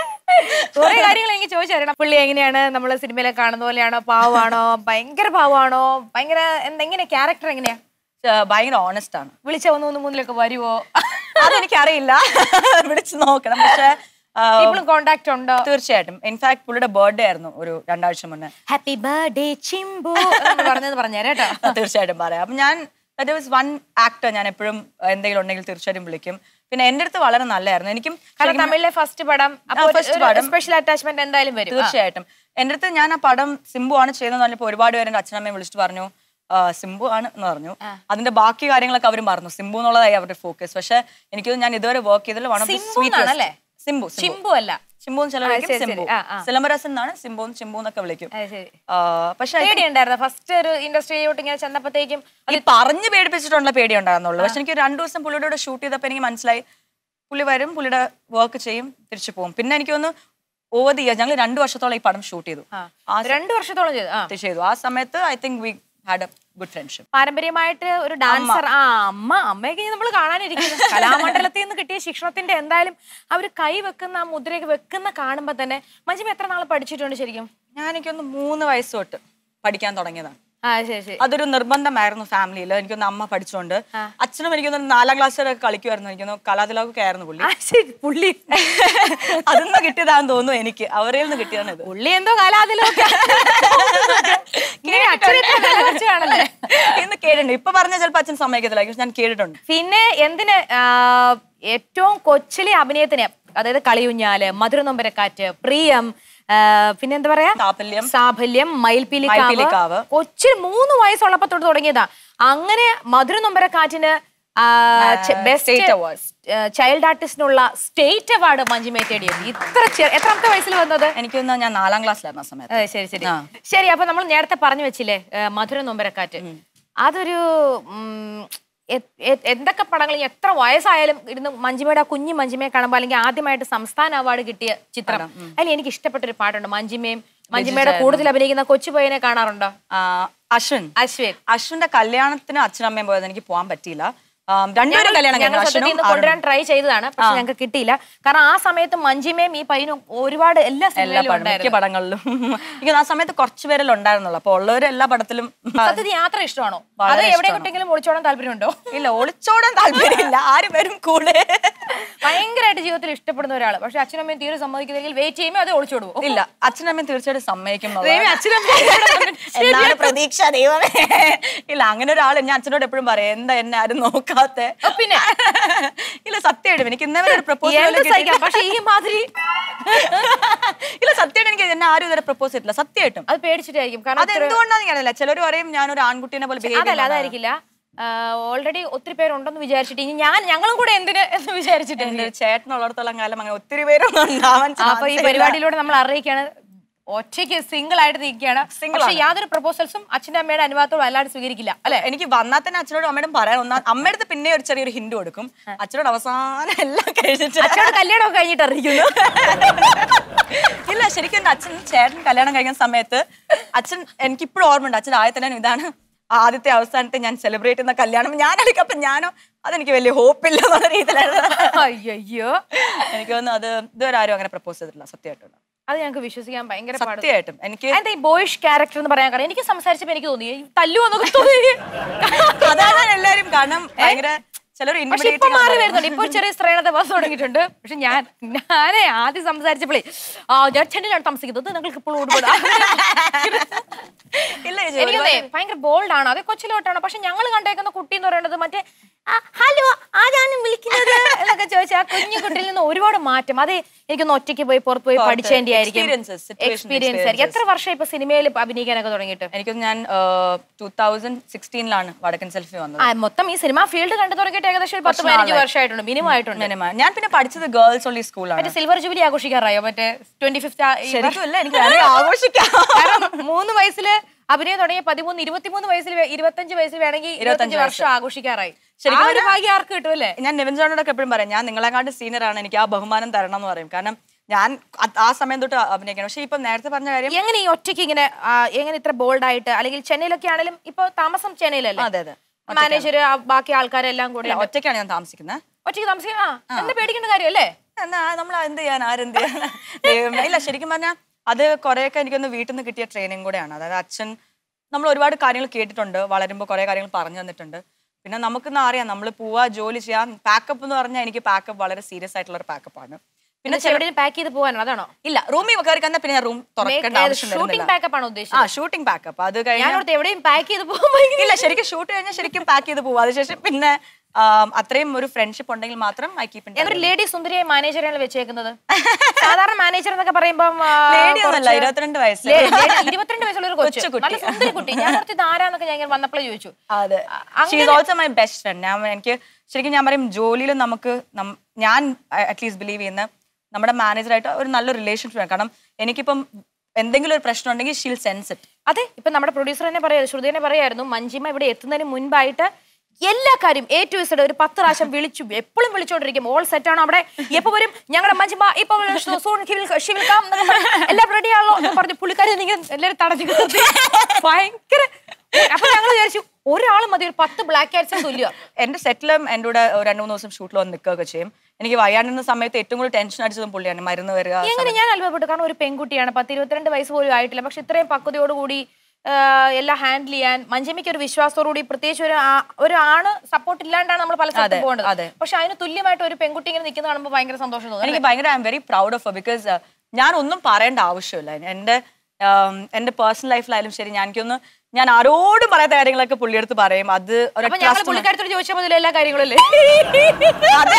Speaker 1: കുറെ കാര്യങ്ങൾ എനിക്ക് ചോദിച്ചറിയണം പുള്ളി എങ്ങനെയാണ് നമ്മൾ സിനിമയിലെ കാണുന്ന പോലെയാണോ പാവമാണോ ഭയങ്കര പാവമാണോ ഭയങ്കര എന്ത് എങ്ങനെ ക്യാരക്ടർ എങ്ങനെയാ
Speaker 3: ച- ഭയങ്കര ഓണസ്റ്റ് ആണ്
Speaker 1: വിളിച്ച ഒന്ന് ഒന്ന് മൂന്നിലൊക്കെ വരുവോ
Speaker 3: അതെനിക്കറിയില്ല വിളിച്ചു നോക്കണം പക്ഷെ ആ,
Speaker 1: ഇപ്പോഴും കോണ്ടാക്ട് ഉണ്ടോ
Speaker 3: തീർച്ചയായിട്ടും ഇൻഫാക്ട് പുള്ളിയുടെ ബർത്ത്ഡേ ആയിരുന്നു ഒരു രണ്ടാഴ്ച മുന്നേ
Speaker 1: ഹാപ്പി ബർത്ത്ഡേ ചിമ്പു എന്ന് പറഞ്ഞത് പറഞ്ഞേരാ കേട്ടോ
Speaker 3: ആ, തീർച്ചയായിട്ടും പറയാം അപ്പൊ ഞാൻ ദാറ്റ് വാസ് വൺ ആക്ടർ ഞാൻ എപ്പോഴും എന്തെങ്കിലും ഉണ്ടെങ്കിൽ തീർച്ചയായിട്ടും വിളിക്കും പിന്നെ എൻ്റെ അടുത്ത് വളരെ നല്ലതായിരുന്നു എനിക്കും
Speaker 1: കാരണം തമിഴിലെ ഫസ്റ്റ് പടം
Speaker 3: first പടം.
Speaker 1: സ്പെഷ്യൽ അറ്റാച്ച്മെന്റ് എന്തായാലും വരും ആ.
Speaker 3: തീർച്ചയായിട്ടും എൻ്റെ അടുത്ത് ഞാൻ ആ പടം സിംബു ആണ് ചെയ്യുന്നത് പറഞ്ഞപ്പോൾ ഒരുപാട് പേര് എൻ്റെ അച്ഛനമ്മയെ വിളിച്ചിട്ട് പറഞ്ഞു "ആ, സിംബു ആണ് എന്ന് പറഞ്ഞു അതിന്റെ ബാക്കി കാര്യങ്ങളൊക്കെ അവരും പറഞ്ഞു സിംബു എന്നുള്ളതായി അവരുടെ ഫോക്കസ് പക്ഷെ എനിക്ക് ഞാൻ ഇതുവരെ വർക്ക് ചെയ്തതിൽ വൺ ഓഫ് ദി
Speaker 1: സിംബു എന്നാണല്ലേ?
Speaker 3: സിംബു
Speaker 1: ചിമ്പു അല്ല
Speaker 3: സിംബു എന്ന് ചില
Speaker 1: ആ,
Speaker 3: വിളിക്കും
Speaker 1: ശരി, ശരി.
Speaker 3: സിംബു
Speaker 1: ആ, ആ.
Speaker 3: സിലംബരസ് എന്നാണ് സിംബു ചിമ്പു എന്നൊക്കെ വിളിക്കും
Speaker 1: അത് ശരി
Speaker 3: ആ, പക്ഷെ I think
Speaker 1: പേടിയുണ്ടായിരുന്നു ഫസ്റ്റ് ഒരു ഇൻഡസ്ട്രിയിലോട്ട് ഇങ്ങനെ ചെന്നപ്പോഴത്തേക്കും
Speaker 3: ഈ പറഞ്ഞ് പേടിപ്പിച്ചിട്ടുള്ള പേടി ഉണ്ടായിരുന്നുള്ളൂ പക്ഷെ എനിക്ക് രണ്ടു ദിവസം പുള്ളിയുടെ കൂടെ ഷൂട്ട് ചെയ്തപ്പോൾ എനിക്ക് മനസ്സിലായി പുള്ളി വരും പുള്ളിയുടെ വർക്ക് ചെയ്യും തിരിച്ചു പോകും പിന്നെ എനിക്കൊന്ന് ഓവർ ദി ഇയർ ഞങ്ങൾ രണ്ടു വർഷത്തോളം ഈ പടം ഷൂട്ട് ചെയ്തു ആ
Speaker 1: രണ്ടു വർഷത്തോളം ചെയ്തു ആ
Speaker 3: സമയത്ത് ചെയ്തു ആ സമയത്ത് I think we had a good friendship
Speaker 1: പാരമ്പര്യമായിട്ട് ഒരു ഡാൻസർ ആ അമ്മ അമ്മയൊക്കെ നമ്മൾ കാണാനിരിക്കുന്നു കലാമണ്ഡലത്തിൽ നിന്ന് കിട്ടിയ ശിക്ഷണത്തിന്റെ എന്തായാലും അവർ കൈ വെക്കുന്ന ആ മുദ്രയൊക്കെ വെക്കുന്ന കാണുമ്പോ തന്നെ മഞ്ജിമ എത്ര നാൾ പഠിച്ചിട്ടുണ്ട് ശരിക്കും
Speaker 3: ഞാൻ എനിക്കൊന്ന് മൂന്ന് വയസ്സ് തൊട്ട് പഠിക്കാൻ തുടങ്ങിയതാണ്
Speaker 1: ആ ശരി ശരി
Speaker 3: അതൊരു നിർബന്ധമായിരുന്നു ഫാമിലിയിൽ എനിക്കൊന്ന് അമ്മ പഠിച്ചുകൊണ്ട് അച്ഛനും എനിക്കൊന്ന് നാലാം ക്ലാസ് വരെ കളിക്കുമായിരുന്നു എനിക്കൊന്ന് കലാതിലൊക്കെ ആയിരുന്നു പുള്ളി
Speaker 1: ആ ശരി പുള്ളി
Speaker 3: അതിന്ന് കിട്ടിയതാണെന്ന് തോന്നുന്നു എനിക്ക് അവരിൽ നിന്ന് കിട്ടിയതാണ് ഇത്
Speaker 1: പുള്ളി എന്തോ കലാതിലൊക്കെ ഇങ്ങനെ അച്ഛനെ ഇത്ര വില വെച്ച് കാണല്ലേ
Speaker 3: എന്ന് കേട്ടിട്ടുണ്ട് ഇപ്പൊ പറഞ്ഞ ചിലപ്പോൾ അച്ഛൻ സമ്മതിക്കത്തില്ല പക്ഷെ ഞാൻ കേട്ടിട്ടുണ്ട്
Speaker 1: പിന്നെ എന്തിന് ആ, ഏറ്റവും കൊച്ചിലെ അഭിനയത്തിന് അതായത് കളിയുഞ്ഞാല് മധുരനൊമ്പരക്കാറ്റ് പ്രിയം ആ, പിന്നെ എന്താ പറയാ
Speaker 3: സാഫല്യം.
Speaker 1: സാഫല്യം മയിൽപീലിക്കാവ്
Speaker 3: മയിൽപ്പീലിക്കാവ്.
Speaker 1: കൊച്ചിൽ മൂന്ന് വയസ്സുള്ളപ്പോ തൊട്ട് തുടങ്ങിയതാ അങ്ങനെ മധുരനൊമ്പരക്കാറ്റിന് ബെസ്റ്റ്
Speaker 3: State awards.
Speaker 1: ചൈൽഡ് ആർട്ടിസ്റ്റിനുള്ള സ്റ്റേറ്റ് അവാർഡ് മഞ്ജുമേ തേടിയത് ഇത്ര ചെ- എത്രാമത്തെ വയസ്സിൽ വന്നത്
Speaker 3: എനിക്കൊന്ന് ഞാൻ നാലാം ക്ലാസ്സിലായിരുന്നു ആ സമയത്ത്
Speaker 1: അതെ ശരി ശരി
Speaker 3: ആ.
Speaker 1: ശരി അപ്പൊ നമ്മൾ നേരത്തെ പറഞ്ഞു വെച്ചില്ലേ ഏ, മധുര നൊമ്പരക്കാറ്റ് അതൊരു ഉം, എ- എ- എന്തൊക്കെ പടങ്ങൾ ഇനി എത്ര വയസ്സായാലും ഇരുന്ന് മഞ്ജിമയുടെ ആ കുഞ്ഞു മഞ്ജിമയെ കാണുമ്പോൾ അല്ലെങ്കിൽ ആദ്യമായിട്ട് സംസ്ഥാന അവാർഡ് കിട്ടിയ ചിത്രം അതിൽ എനിക്ക് ഇഷ്ടപ്പെട്ട ഒരു പാട്ടുണ്ട് മഞ്ജിമയും മഞ്ജിമയുടെ കൂടുതൽ അഭിനയിക്കുന്ന കൊച്ചുപയ്യനെ കാണാറുണ്ടോ
Speaker 3: ആ, അശ്വിൻ
Speaker 1: അശ്വിൻ
Speaker 3: അശ്വിന്റെ കല്യാണത്തിന് അച്ഛനമ്മയും പോയത് എനിക്ക് പോകാൻ പറ്റിയില്ല ആ, രണ്ടുപേരും കല്യാണം
Speaker 1: ഞങ്ങൾ
Speaker 3: കഴിഞ്ഞു
Speaker 1: സത്യത്തിൽ
Speaker 3: അശ്വിനും
Speaker 1: ഇന്ന് കൊണ്ടുവരാൻ ട്രൈ ചെയ്തതാണ് പക്ഷെ ഞങ്ങൾക്ക് കിട്ടിയില്ല കാരണം ആ സമയത്ത് മഞ്ജിമയും ഈ പയ്യനും ഒരുപാട് എല്ലാ
Speaker 3: എല്ലാ
Speaker 1: സിനിമയിലും
Speaker 3: പടം മിക്ക
Speaker 1: ഉണ്ടായിരുന്നു
Speaker 3: പടങ്ങളിലും എനിക്ക് ആ സമയത്ത് കുറച്ച് പേരെല്ലാം ഉണ്ടായിരുന്നുള്ളൂ അപ്പൊ ഉള്ളവര് എല്ലാ പടത്തിലും
Speaker 1: സത്യത്തിൽ യാത്ര ഇഷ്ടമാണോ അത്
Speaker 3: വളരെ
Speaker 1: എവിടെ
Speaker 3: ഇഷ്ടമാണ്.
Speaker 1: കിട്ടെങ്കിലും ഒളിച്ചോടാൻ താല്പര്യമുണ്ടോ
Speaker 3: ഇല്ല ഒളിച്ചോടാൻ താല്പര്യമില്ല ആര് വരും കൂടെ
Speaker 1: ഭയങ്കരമായിട്ട് ജീവിതത്തിൽ ഇഷ്ടപ്പെടുന്ന ഒരാൾ പക്ഷെ അച്ഛനമ്മയും തീരെ സമ്മതിക്കുന്നെങ്കിൽ വെയിറ്റ് ചെയ്യുമ്പോൾ അത് ഒളിച്ചോട് പോകും
Speaker 3: ഇല്ല അച്ഛനമ്മയും തീർച്ചയായിട്ടും സമ്മതിക്കും
Speaker 1: ദൈവമേ, അച്ഛനമ്മയും
Speaker 3: എന്നാണ് പ്രതീക്ഷ ദൈവമേ ഇല്ല അങ്ങനെ ഒരാൾ ഞാൻ അച്ഛനോട് എപ്പോഴും പറയും എന്താ എന്നെ ആരും നോക്കാത്തെ
Speaker 1: പിന്നെ
Speaker 3: ഇല്ല സത്യമായിട്ടും എനിക്ക് ഇന്നേ വരെ ഒരു
Speaker 1: എന്ത്
Speaker 3: പ്രപ്പോസൽ
Speaker 1: സഹിക്കാം പക്ഷെ ഈ മാതിരി
Speaker 3: ഇല്ല സത്യമായിട്ടും എനിക്ക് എന്നെ ആരും ഇതുവരെ പ്രപ്പോസ് ചെയ്തിട്ടില്ല സത്യമായിട്ടും
Speaker 1: അത് പേടിച്ചിട്ടായിരിക്കും കാരണം
Speaker 3: അത് എന്തുകൊണ്ടാന്ന് ഞാനല്ല ചിലർ പറയും ഞാൻ ഒരു ആൺകുട്ടീനെ പോലെ ബിഹേവ്
Speaker 1: അതല്ല അതായിരിക്കില്ല ഓൾറെഡി ഒത്തിരി പേരുണ്ടെന്ന് വിചാരിച്ചിട്ട് ഇനി ഞാൻ ഞങ്ങളും കൂടെ എന്തിന് എന്ന് വിചാരിച്ചിട്ട്
Speaker 3: എന്റെ ഒരു ചേട്ടനുള്ളിടത്തോളം കാലം അങ്ങനെ ഒത്തിരി പേരൊന്നും ഉണ്ടാവാൻ
Speaker 1: അപ്പൊ ഈ
Speaker 3: chance ഇല്ല.
Speaker 1: പരിപാടിയിലൂടെ നമ്മൾ അറിയിക്കുകയാണ് ഒറ്റയ്ക്ക് സിംഗിൾ ആയിട്ട് നിൽക്കുകയാണ് പക്ഷെ യാതൊരു പ്രപ്പോസൽസും അച്ഛൻ്റെ അമ്മയുടെ അനുവാദത്തോടും അല്ലാതെ സ്വീകരിക്കില്ല
Speaker 3: അല്ലെ എനിക്ക് വന്നാൽ തന്നെ അച്ഛനോടും അമ്മയോടും പറയാൻ ഒന്നാ അമ്മയുടെ പിന്നെ ഒരു ചെറിയൊരു ഹിന്റ് കൊടുക്കും അച്ഛനോട് അവസാനം എല്ലാം കഴിച്ചിട്ട്
Speaker 1: അച്ഛനോട് കല്യാണമൊക്കെ കഴിഞ്ഞിട്ട് അറിയിക്കുന്നു
Speaker 3: ഇല്ല ശരിക്കും എന്റെ അച്ഛൻ ചേട്ടൻ കല്യാണം കഴിക്കുന്ന സമയത്ത് അച്ഛൻ എനിക്കിപ്പോഴും ഓർമ്മയുണ്ട് അച്ഛൻ ആദ്യത്തെ തന്നെ ഇതാണ് ആദ്യത്തെ അവസാനത്തെ ഞാൻ സെലിബ്രേറ്റ് ചെയ്യുന്ന കല്യാണം ഞാൻ അപ്പൊ ഞാനോ അതെനിക്ക് വലിയ ഹോപ്പില്ല എന്നുള്ള രീതിയിലാണ്
Speaker 1: അയ്യോ
Speaker 3: എനിക്ക് തോന്നുന്നു അത് ഇതുവരെ ആരും അങ്ങനെ പ്രപ്പോസ് ചെയ്തിട്ടില്ല സത്യമായിട്ടും
Speaker 1: അത് ഞങ്ങൾക്ക് വിശ്വസിക്കാൻ ഭയങ്കര പാടും
Speaker 3: സത്യമായിട്ടും എനിക്ക്
Speaker 1: എന്താ ഈ ബോയിഷ് ക്യാരക്ടർ എന്ന് പറയാൻ കാരണം എനിക്ക് സംസാരിച്ചപ്പോ എനിക്ക് തോന്നി ഈ തല്ലുവെന്നൊക്കെ തോന്നി
Speaker 3: അതാണ് എല്ലാരും കാരണം ഭയങ്കര ചിലർ
Speaker 1: പക്ഷെ ഇപ്പൊ മാറി വരുന്നുണ്ട് ഇപ്പൊ ഒരു ചെറിയ ശ്രേണത ബസ് തുടങ്ങിയിട്ടുണ്ട് പക്ഷെ ഞാൻ ഞാനേ ആദ്യം സംസാരിച്ചപ്പോഴേ ആ ഞാൻ ചെന്നൈയിലാണ് താമസിക്കുന്നത് നിങ്ങൾക്ക് ഇപ്പോൾ ഓടുപോടാ
Speaker 3: ഇല്ല ചേച്ചി,
Speaker 1: എനിക്ക്
Speaker 3: ഒരുപാട്
Speaker 1: തോന്നി ഭയങ്കര ബോൾഡ് ആണ് അത് കൊച്ചിലോട്ടാണ് പക്ഷെ ഞങ്ങൾ കണ്ടേക്കുന്ന കുട്ടി എന്ന് പറയുന്നത് മറ്റേ "ആ, ഹലോ ആരാണ് വിളിക്കുന്നത് എന്നൊക്കെ ചോദിച്ചാൽ ആ കുഞ്ഞു കുട്ടിയിൽ നിന്ന് ഒരുപാട് മാറ്റം അത് എനിക്കൊന്ന് ഒറ്റയ്ക്ക് പോയി പുറത്ത് പോയി
Speaker 3: പുറത്ത്
Speaker 1: പഠിച്ചതിന്റെ ആയിരിക്കും
Speaker 3: experiences, situational
Speaker 1: എക്സ്പീരിയൻസ് ആയിരിക്കും എത്ര വർഷം ഇപ്പൊ സിനിമയിൽ അഭിനയിക്കാനൊക്കെ തുടങ്ങിയിട്ട്
Speaker 3: എനിക്കൊന്ന് ഞാൻ ടൂ തൗസൻഡ് സിക്സ്റ്റീനിലാണ് വടക്കൻ സെൽഫി വന്നത്
Speaker 1: ആ മൊത്തം ഈ സിനിമ ഫീൽഡ് കണ്ടു തുടങ്ങിയിട്ട് ഏകദേശം ഒരു പത്ത് പതിനഞ്ച് വർഷമായിട്ടുണ്ട് മിനിമം ആയിട്ടുണ്ട്
Speaker 3: മിനിമം ഞാൻ പിന്നെ പഠിച്ചത് ഗേൾസ് ഓൺലി സ്കൂളാണ്
Speaker 1: മറ്റേ സിൽവർ ജൂബിലി ആഘോഷിക്കാറായോ മറ്റേ ട്വന്റി ഫിഫ്ത്
Speaker 3: ശരിക്കും അല്ല എനിക്ക് വേണമെങ്കിൽ ആഘോഷിക്കാം
Speaker 1: കാരണം മൂന്ന് വയസ്സില് അഭിനയം തുടങ്ങിയ പതിമൂന്ന് ഇരുപത്തിമൂന്ന് വയസ്സിൽ വേ- ഇരുപത്തഞ്ച് വയസ്സിൽ വേണമെങ്കിൽ ഇരുപത്തഞ്ച് വർഷം ആഘോഷിക്കാറായി
Speaker 3: ശരിക്കും
Speaker 1: ആ ഒരു ഭാഗ്യം ആർക്ക് കിട്ടും അല്ലേ
Speaker 3: ഞാൻ നിവിൻ ജോണോടൊക്കെ എപ്പോഴും പറയും ഞാൻ നിങ്ങളെക്കാണ്ട് സീനിയർ ആണ് എനിക്ക് ആ ബഹുമാനം തരണം എന്ന് പറയും കാരണം ഞാൻ അത് ആ സമയം തൊട്ട് അഭിനയിക്കണം പക്ഷെ ഇപ്പം നേരത്തെ പറഞ്ഞ കാര്യം
Speaker 1: എങ്ങനെ ഈ ഒറ്റയ്ക്ക് ഇങ്ങനെ ആ, എങ്ങനെ ഇത്ര ബോൾഡ് ആയിട്ട് അല്ലെങ്കിൽ ചെന്നൈയിലൊക്കെ ആണെങ്കിലും ഇപ്പൊ താമസം ചെന്നൈയിലല്ലേ
Speaker 3: അതെ അതെ
Speaker 1: മാനേജർ ബാക്കി ആൾക്കാരെല്ലാം കൂടി
Speaker 3: ഇല്ല, ഒറ്റയ്ക്കാണ് ഞാൻ താമസിക്കുന്നത്
Speaker 1: ഒറ്റയ്ക്ക് താമസിക്കും ആ എന്താ പേടിക്കേണ്ട കാര്യമല്ലേ
Speaker 3: എന്നാ നമ്മൾ എന്ത് ചെയ്യാൻ ആരെന്ത് ചെയ്യാൻ ദൈവമേ. ഇല്ല ശരിക്കും പറഞ്ഞാൽ അത് കുറെയൊക്കെ എനിക്കൊന്ന് വീട്ടിൽ നിന്ന് കിട്ടിയ ട്രെയിനിങ് കൂടെയാണ് അതായത് അച്ഛൻ നമ്മൾ ഒരുപാട് കാര്യങ്ങൾ കേട്ടിട്ടുണ്ട് വളരുമ്പോൾ കുറേ കാര്യങ്ങൾ പറഞ്ഞു തന്നിട്ടുണ്ട് പിന്നെ നമുക്കിന്ന് അറിയാം നമ്മൾ പോവാ ജോലി ചെയ്യാം പാക്കപ്പ് എന്ന് പറഞ്ഞാൽ എനിക്ക് പാക്കപ്പ് വളരെ സീരിയസ് ആയിട്ടുള്ള ഒരു പാക്കപ്പാണ്
Speaker 1: പിന്നെ എവിടെയും പാക്ക് ചെയ്ത് പോകാനോ അതാണോ
Speaker 3: ഇല്ല റൂമിൽ കയറി കഴിഞ്ഞാൽ പിന്നെ ഞാൻ റൂം തുറക്കേണ്ട ആവശ്യം
Speaker 1: ഷൂട്ടിംഗ്
Speaker 3: വരുന്നില്ല
Speaker 1: പാക്കപ്പ് ആണോ
Speaker 3: ആ
Speaker 1: ഉദ്ദേശിച്ചത്
Speaker 3: ഷൂട്ടിംഗ് പാക്കപ്പ് അത് കഴിഞ്ഞാൽ
Speaker 1: ഞാനോടത്ത് എവിടെയും പാക്ക് ചെയ്ത് പോകുമ്പോൾ
Speaker 3: ഇല്ല ശരിക്കും ഷൂട്ട് കഴിഞ്ഞാൽ ശരിക്കും പാക്ക് ചെയ്ത് പോകും അതിനുശേഷം പിന്നെ ആം, അത്രയും ഒരു ഫ്രണ്ട്ഷിപ്പ് ഉണ്ടെങ്കിൽ മാത്രം ഐ കീപ്പ്
Speaker 1: എന്തൊരു ലേഡി സുന്ദരിയായ മാനേജറാണ് വെച്ചേക്കുന്നത് സാധാരണ മാനേജർ എന്നൊക്കെ പറയുമ്പം ആ,
Speaker 3: ലേഡി ഒന്നല്ല
Speaker 1: കുറച്ച്
Speaker 3: ഇരുപത്തിരണ്ട് വയസ്സ്
Speaker 1: ലേ- lady- ഇരുപത്തിരണ്ട് വയസ്സുള്ള ഒരു കൊച്ചു
Speaker 3: കൊച്ചു കുട്ടി.
Speaker 1: നല്ല സുന്ദരി കുട്ടി ഞാൻ ഓർത്ത് ഇത് ആരാന്നൊക്കെ ഞാൻ ഇങ്ങനെ വന്നപ്പോഴേ ചോദിച്ചു
Speaker 3: അതെ
Speaker 1: അ-
Speaker 3: she is also my best friend ഞാൻ എനിക്ക് ശരിക്കും ഞാൻ പറയും ജോലിയിൽ നമുക്ക് നം- ഞാൻ അറ്റ്ലീസ്റ്റ് ബിലീവ് ചെയ്യുന്ന നമ്മുടെ മാനേജറായിട്ട് ഒരു നല്ല റിലേഷൻഷിപ്പ് വേണം കാരണം എനിക്കിപ്പം എന്തെങ്കിലും ഒരു പ്രശ്നം ഉണ്ടെങ്കിൽ ഷീൽ സെൻസ് ഇറ്റ്
Speaker 1: അതെ ഇപ്പൊ നമ്മുടെ പ്രൊഡ്യൂസർ തന്നെ പറയാ ശ്രുതി തന്നെ പറയായിരുന്നു മഞ്ജിമ ഇവിടെ എത്തുന്നതിന് മുൻപായിട്ട് എല്ലാ കാര്യം എ ടു ഇസഡ് ഒരു പത്ത് പ്രാവശ്യം വിളിച്ചു എപ്പോഴും വിളിച്ചോണ്ടിരിക്കും ഓൾ സെറ്റ് ആണ് അവിടെ എപ്പോ വരും ഞങ്ങളുടെ മഞ്ജിമ ഇപ്പൊ സൂൺ ഷിവിൽക്കാം എല്ലാം റെഡി ആണല്ലോ എന്ന് പറഞ്ഞു പുള്ളിക്കാരി ഇങ്ങനെ എല്ലാവരും തടഞ്ഞു നിർത്തി. ഭയങ്കര അപ്പൊ ഞങ്ങൾ വിചാരിച്ചു ഒരാൾ മതി ഒരു പത്ത് ബ്ലാക്ക് കാറ്റ്സിന് തുല്യ
Speaker 3: എന്റെ സെറ്റിലും എൻ്റെ കൂടെ ഒരു രണ്ട് മൂന്ന് ദിവസം ഷൂട്ടിൽ വന്ന് നിൽക്കുകയൊക്കെ ചെയ്യും എനിക്ക് വയ്യാണ്ടിരുന്ന സമയത്ത് ഏറ്റവും കൂടുതൽ ടെൻഷൻ അടിച്ചതും പുള്ളിയാണ് മരുന്ന് വരിക
Speaker 1: എങ്ങനെ ഞാൻ അത്ഭുതപ്പെട്ടു കാരണം ഒരു പെൺകുട്ടിയാണ് പത്ത് ഇരുപത്തിരണ്ട് വയസ്സ് പോലും ആയിട്ടില്ല പക്ഷെ ഇത്രയും പക്വതയോടുകൂടി ആ, എല്ലാം ഹാൻഡിൽ ചെയ്യാൻ മഞ്ജമിക്ക് ഒരു വിശ്വാസത്തോടുകൂടി പ്രത്യേകിച്ച് ഒരു ആ- ഒരു ആണ് സപ്പോർട്ട് ഇല്ലാണ്ടാണ് നമ്മൾ പല സ്ഥലത്തും
Speaker 3: അതെ,
Speaker 1: പോകേണ്ടത്
Speaker 3: അതെ.
Speaker 1: പക്ഷെ അതിന് തുല്യമായിട്ട് ഒരു പെൺകുട്ടി ഇങ്ങനെ നിൽക്കുന്ന കാണുമ്പോൾ ഭയങ്കര സന്തോഷം തോന്നുന്നു
Speaker 3: എനിക്ക് ഭയങ്കര I'm very proud of because ഞാൻ ഒന്നും പറയേണ്ട ആവശ്യമില്ല എൻ്റെ ആം, എൻ്റെ പേഴ്സണൽ ലൈഫിലായാലും ശരി ഞാൻ എനിക്കൊന്ന് ഞാൻ ആരോടും പറയാത്ത കാര്യങ്ങളൊക്കെ പുള്ളിയെടുത്ത് പറയും അത് ഒരു
Speaker 1: അപ്പൊ ഞങ്ങൾ
Speaker 3: trust
Speaker 1: പുള്ളിക്കാരത്തോട് ചോദിച്ചാൽ മതി എല്ലാ കാര്യങ്ങളും അല്ലേ
Speaker 3: അതെ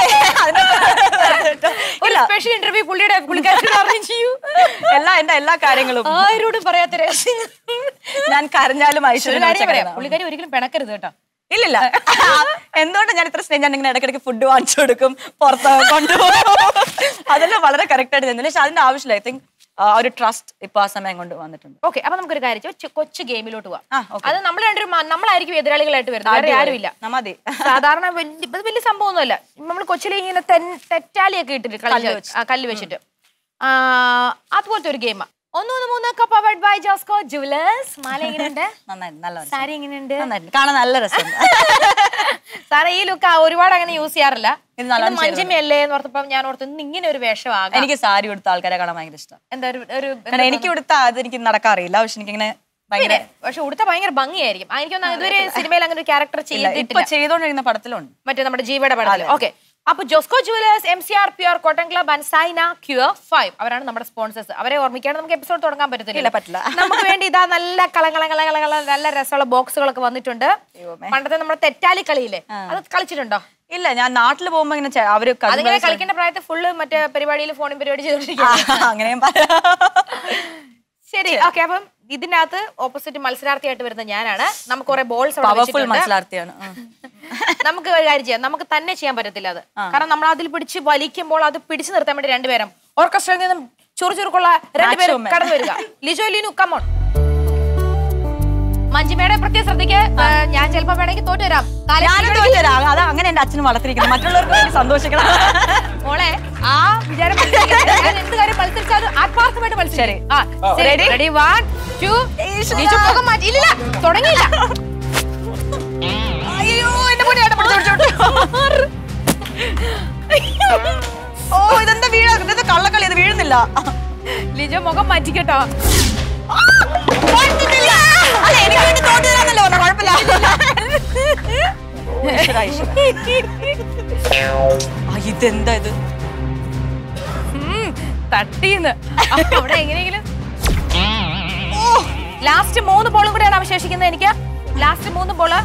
Speaker 1: ഒരു സ്പെഷ്യൽ ഇന്റർവ്യൂ പുള്ളിയുടെ പുള്ളിക്കാരത്തോട് അറിയും ചെയ്യൂ
Speaker 3: എല്ലാ എന്റെ എല്ലാ കാര്യങ്ങളും
Speaker 1: ആരോടും പറയാത്ത രഹസ്യങ്ങൾ
Speaker 3: ഞാൻ കരഞ്ഞാലും
Speaker 1: ഒരു
Speaker 3: ഐശ്വര്യം
Speaker 1: കാര്യം പറയാം പുള്ളിക്കാരി ഒരിക്കലും പിണക്കരുത് കേട്ടോ
Speaker 3: ഇല്ലില്ല എന്തുകൊണ്ട് ഞാൻ ഇത്ര സ്നേഹം ഞാൻ ഇങ്ങനെ ഇടയ്ക്കിടയ്ക്ക് ഫുഡ് വാങ്ങിച്ചു കൊടുക്കും പുറത്ത് കൊണ്ടുപോകും അതെല്ലാം വളരെ കറക്റ്റ് ആയിട്ട് തന്നെ പക്ഷെ അതിന്റെ ആവശ്യമില്ല ഐ തിങ്ക് ഒരു ട്രസ്റ്റ് ഇപ്പൊ ആ സമയം കൊണ്ട് വന്നിട്ടുണ്ട്
Speaker 1: ഓക്കെ അപ്പൊ നമുക്കൊരു കാര്യം ചെയ്യാം. ഒരു കൊച്ചു ഗെയിമിലോട്ട് പോവാം
Speaker 3: ആ, okay.
Speaker 1: അത് നമ്മൾ രണ്ടും നമ്മളായിരിക്കും എതിരാളികളായിട്ട് വരുന്നത് വേറെ ആരുമില്ല
Speaker 3: ആ, മതി
Speaker 1: സാധാരണ വലിയ ഇത് വലിയ സംഭവമൊന്നുമല്ല നമ്മൾ കൊച്ചിലെ ഇങ്ങനെ തെൻ- തെറ്റാലിയൊക്കെ ഇട്ടിട്ട് കളിച്ച്
Speaker 3: വെച്ച്.
Speaker 1: ആ, കല്ല് വെച്ചിട്ട് ആ, അതുപോലത്തെ ഒരു ഗെയിം ഒന്ന് മൂന്ന് മൂന്ന് cup award by Josco jewellers മാല എങ്ങനെയുണ്ട്
Speaker 3: നന്നായി നല്ല രസം.
Speaker 1: സാരി എങ്ങനെയുണ്ട്
Speaker 3: നന്നായിട്ട് കാണാൻ നല്ല രസം
Speaker 1: സാറേ ഈ ലുക്ക് ഒരുപാട് അങ്ങനെ യൂസ് ചെയ്യാറില്ല
Speaker 3: ഇത് നല്ലോണം
Speaker 1: മഞ്ചമയല്ലേ എന്ന് ഓർത്തപ്പോ ഞാൻ ഓർത്തു ഇന്ന് ഇങ്ങനെ ഒരു വേഷമാകാം
Speaker 3: എനിക്ക് സാരി ഉടുത്ത ആൾക്കാരെ കാണാൻ ഭയങ്കര ഇഷ്ടം
Speaker 1: എന്താ ഒരു ഒരു
Speaker 3: കാരണം എനിക്ക് ഉടുത്ത അത് എനിക്ക് നടക്കാറില്ല പക്ഷെ എനിക്കിങ്ങനെ ഭയങ്കര
Speaker 1: പിന്നെ, പക്ഷെ ഉടുത്ത ഭയങ്കര ഭംഗിയായിരിക്കും ആ, എനിക്കൊന്നും ഇതുവരെ സിനിമയിൽ അങ്ങനെ ഒരു ക്യാരക്ടർ
Speaker 3: ഇപ്പൊ
Speaker 1: ചെയ്തിട്ടില്ല
Speaker 3: ചെയ്തോണ്ടിരിക്കുന്ന പടത്തിലുണ്ട്
Speaker 1: മറ്റേ നമ്മുടെ ജീവയുടെ പടത്തിൽ ഓക്കെ അപ്പൊ Josco jewellers M C R pure cotton club and Saina cure five അവരാണ് നമ്മുടെ സ്പോൺസേഴ്സ് അവരെ ഓർമ്മിക്കാണ്ട് നമുക്ക് എപ്പിസോഡ് തുടങ്ങാൻ പറ്റത്തില്ല
Speaker 3: ഇല്ല, പറ്റില്ല.
Speaker 1: നമുക്ക് വേണ്ടി ഇതാ നല്ല കളകള കളകള കള നല്ല രസമുള്ള ബോക്സുകളൊക്കെ വന്നിട്ടുണ്ട്
Speaker 3: ദൈവമേ.
Speaker 1: പണ്ടത്തെ നമ്മുടെ തെറ്റാലി കളിയില്ലേ അത് കളിച്ചിട്ടുണ്ടോ
Speaker 3: ഇല്ല ഞാൻ നാട്ടിൽ പോകുമ്പോ ഇങ്ങനെ ചെ- അവര് cousin
Speaker 1: അതിങ്ങനെ
Speaker 3: brothers-
Speaker 1: കളിക്കേണ്ട പ്രായത്തിൽ ഫുള്ള് മറ്റേ പരിപാടിയിൽ ഫോണും പരിപാടി ചെയ്തോണ്ടിരിക്കും
Speaker 3: ആ, അങ്ങനെയും പറയാം
Speaker 1: ശരി ഓക്കെ അപ്പം ഇതിനകത്ത് ഓപ്പോസിറ്റ് മത്സരാർത്ഥിയായിട്ട് വരുന്ന ഞാനാണ് നമുക്ക് കുറെ ബോൾസ്
Speaker 3: പവർഫുൾ മനസ്സിലാർത്ഥിയാണ് ആ.
Speaker 1: നമുക്ക് ഒരു കാര്യം ചെയ്യാം നമുക്ക് തന്നെ ചെയ്യാൻ പറ്റത്തില്ല അത് കാരണം നമ്മൾ അതിൽ പിടിച്ച് വലിക്കുമ്പോൾ അത് പിടിച്ചു നിർത്താൻ വേണ്ടി രണ്ടുപേരും ഓർക്കസ്ട്രയിൽ നിന്നും ചുറു ചുറുക്കുള്ള രണ്ടുപേരും
Speaker 3: Macho man.
Speaker 1: കടന്നു വരിക ലിജോ ലിനു കമോൺ മഞ്ജിമയുടെ പ്രത്യേക ശ്രദ്ധിക്ക് ആ, ഞാൻ ചിലപ്പോ വേണമെങ്കിൽ തോറ്റു വരാം കാലം
Speaker 3: ഞാനും തോറ്റരാ അത് അങ്ങനെ എന്റെ അച്ഛനും വളർത്തിരിക്കുന്നത് മറ്റുള്ളവർക്ക് വേണ്ടി സന്തോഷിക്കണം
Speaker 1: മോളെ ആ വിചാരം മത്സരിക്കരുത്. ഞാൻ എന്ത് കാര്യം മത്സരിച്ചാലും ആത്മാർത്ഥമായിട്ട് മത്സരി
Speaker 3: Ready?
Speaker 1: റെഡി വൺ ടു
Speaker 3: ഈശ്വരാ.
Speaker 1: മുഖം മാറ്റി ഇല്ല തുടങ്ങിയില്ല
Speaker 3: അയ്യോ എന്റെ പൊടി ഏട്ടാ പിടിച്ചോ, പിടിച്ചോ. ഓ ഇതെന്താ വീഴ ഇതെന്താ കള്ളക്കളി ഇത് വീഴുന്നില്ല
Speaker 1: ലിജോ മുഖം മാറ്റിക്കട്ടോ
Speaker 3: പറ്റുന്നില്ല. അല്ല, എനിക്ക് വേണ്ടി തോറ്റു തരാന്നല്ലേ പറഞ്ഞെ, കുഴപ്പമില്ല ഈശ്വരാ, ഈശ്വരാ. ആ, ഇതെന്താ ഇത്
Speaker 1: ഉം, തട്ടീന്ന് അപ്പൊ അവിടെ എങ്ങനെയെങ്കിലും ലാസ്റ്റ് മൂന്ന് ബോളും കൂടെയാണ് അവശേഷിക്കുന്നത് എനിക്ക് ലാസ്റ്റ് മൂന്ന് ബോള്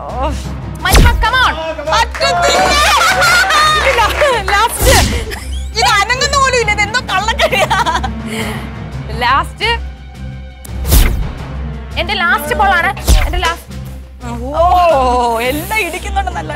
Speaker 1: ലാസ്റ്റ്
Speaker 3: ഇത് അനങ്ങുന്ന പോലും ഇല്ല ഇതെന്തോ കള്ളക്കടിയാ
Speaker 1: ലാസ്റ്റ് എന്റെ ലാസ്റ്റ് ബോളാണ് എന്റെ ലാസ്റ്റ്
Speaker 3: ഓ എല്ലാം ഇടിക്കുന്നുണ്ട് നല്ല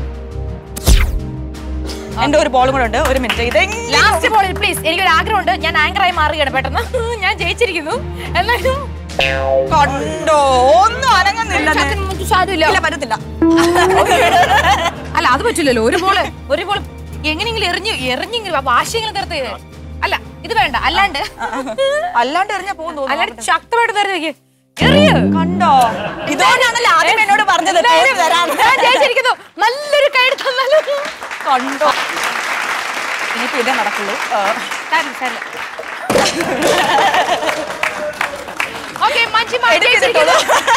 Speaker 3: എന്റെ ഒരു ബോളും കൂടെ ഉണ്ട് ഒരു മിനിറ്റ് ഇതെങ്ങനെ
Speaker 1: ലാസ്റ്റ് ബോളിൽ പ്ലീസ് എനിക്കൊരു ആഗ്രഹമുണ്ട് ഞാൻ ആങ്കറായി മാറുകയാണ് പെട്ടെന്ന് ഞാൻ ജയിച്ചിരിക്കുന്നു എന്നാലും
Speaker 3: കണ്ടോ ഒന്നും അനങ്ങുന്നില്ല
Speaker 1: ചക്കന് മുത്ത് സാധുവില്ല.
Speaker 3: ഇല്ല പറ്റത്തില്ല
Speaker 1: അല്ല അത് പറ്റില്ലല്ലോ ഒരു ബോള് ഒരു ബോൾ എങ്ങനെയെങ്കിലും എറിഞ്ഞ് എറിഞ്ഞെങ്കിലും വാശിയെങ്കിലും തീർത്ത് ചെയ്തേ. അല്ല ഇത് വേണ്ട അല്ലാണ്ട്
Speaker 3: അല്ലാണ്ട് എറിഞ്ഞാ പോകുന്നു
Speaker 1: അല്ലാണ്ട് ശക്തമായിട്ട് തരുന്നേക്ക് എറിയ
Speaker 3: കണ്ടോ ഇതോടാണല്ലോ ആദ്യം എന്നോട് പറഞ്ഞത് പേര് തരാൻ
Speaker 1: ഞാൻ ജയിച്ചിരിക്കുന്നു നല്ലൊരു കൈ തന്നാലും
Speaker 3: കണ്ടോ ഇനിയിപ്പോ ഇതേ നടക്കുള്ളൂ ആ.
Speaker 1: ഓക്കെ മഞ്ജി
Speaker 3: എടുക്ക് ഇത്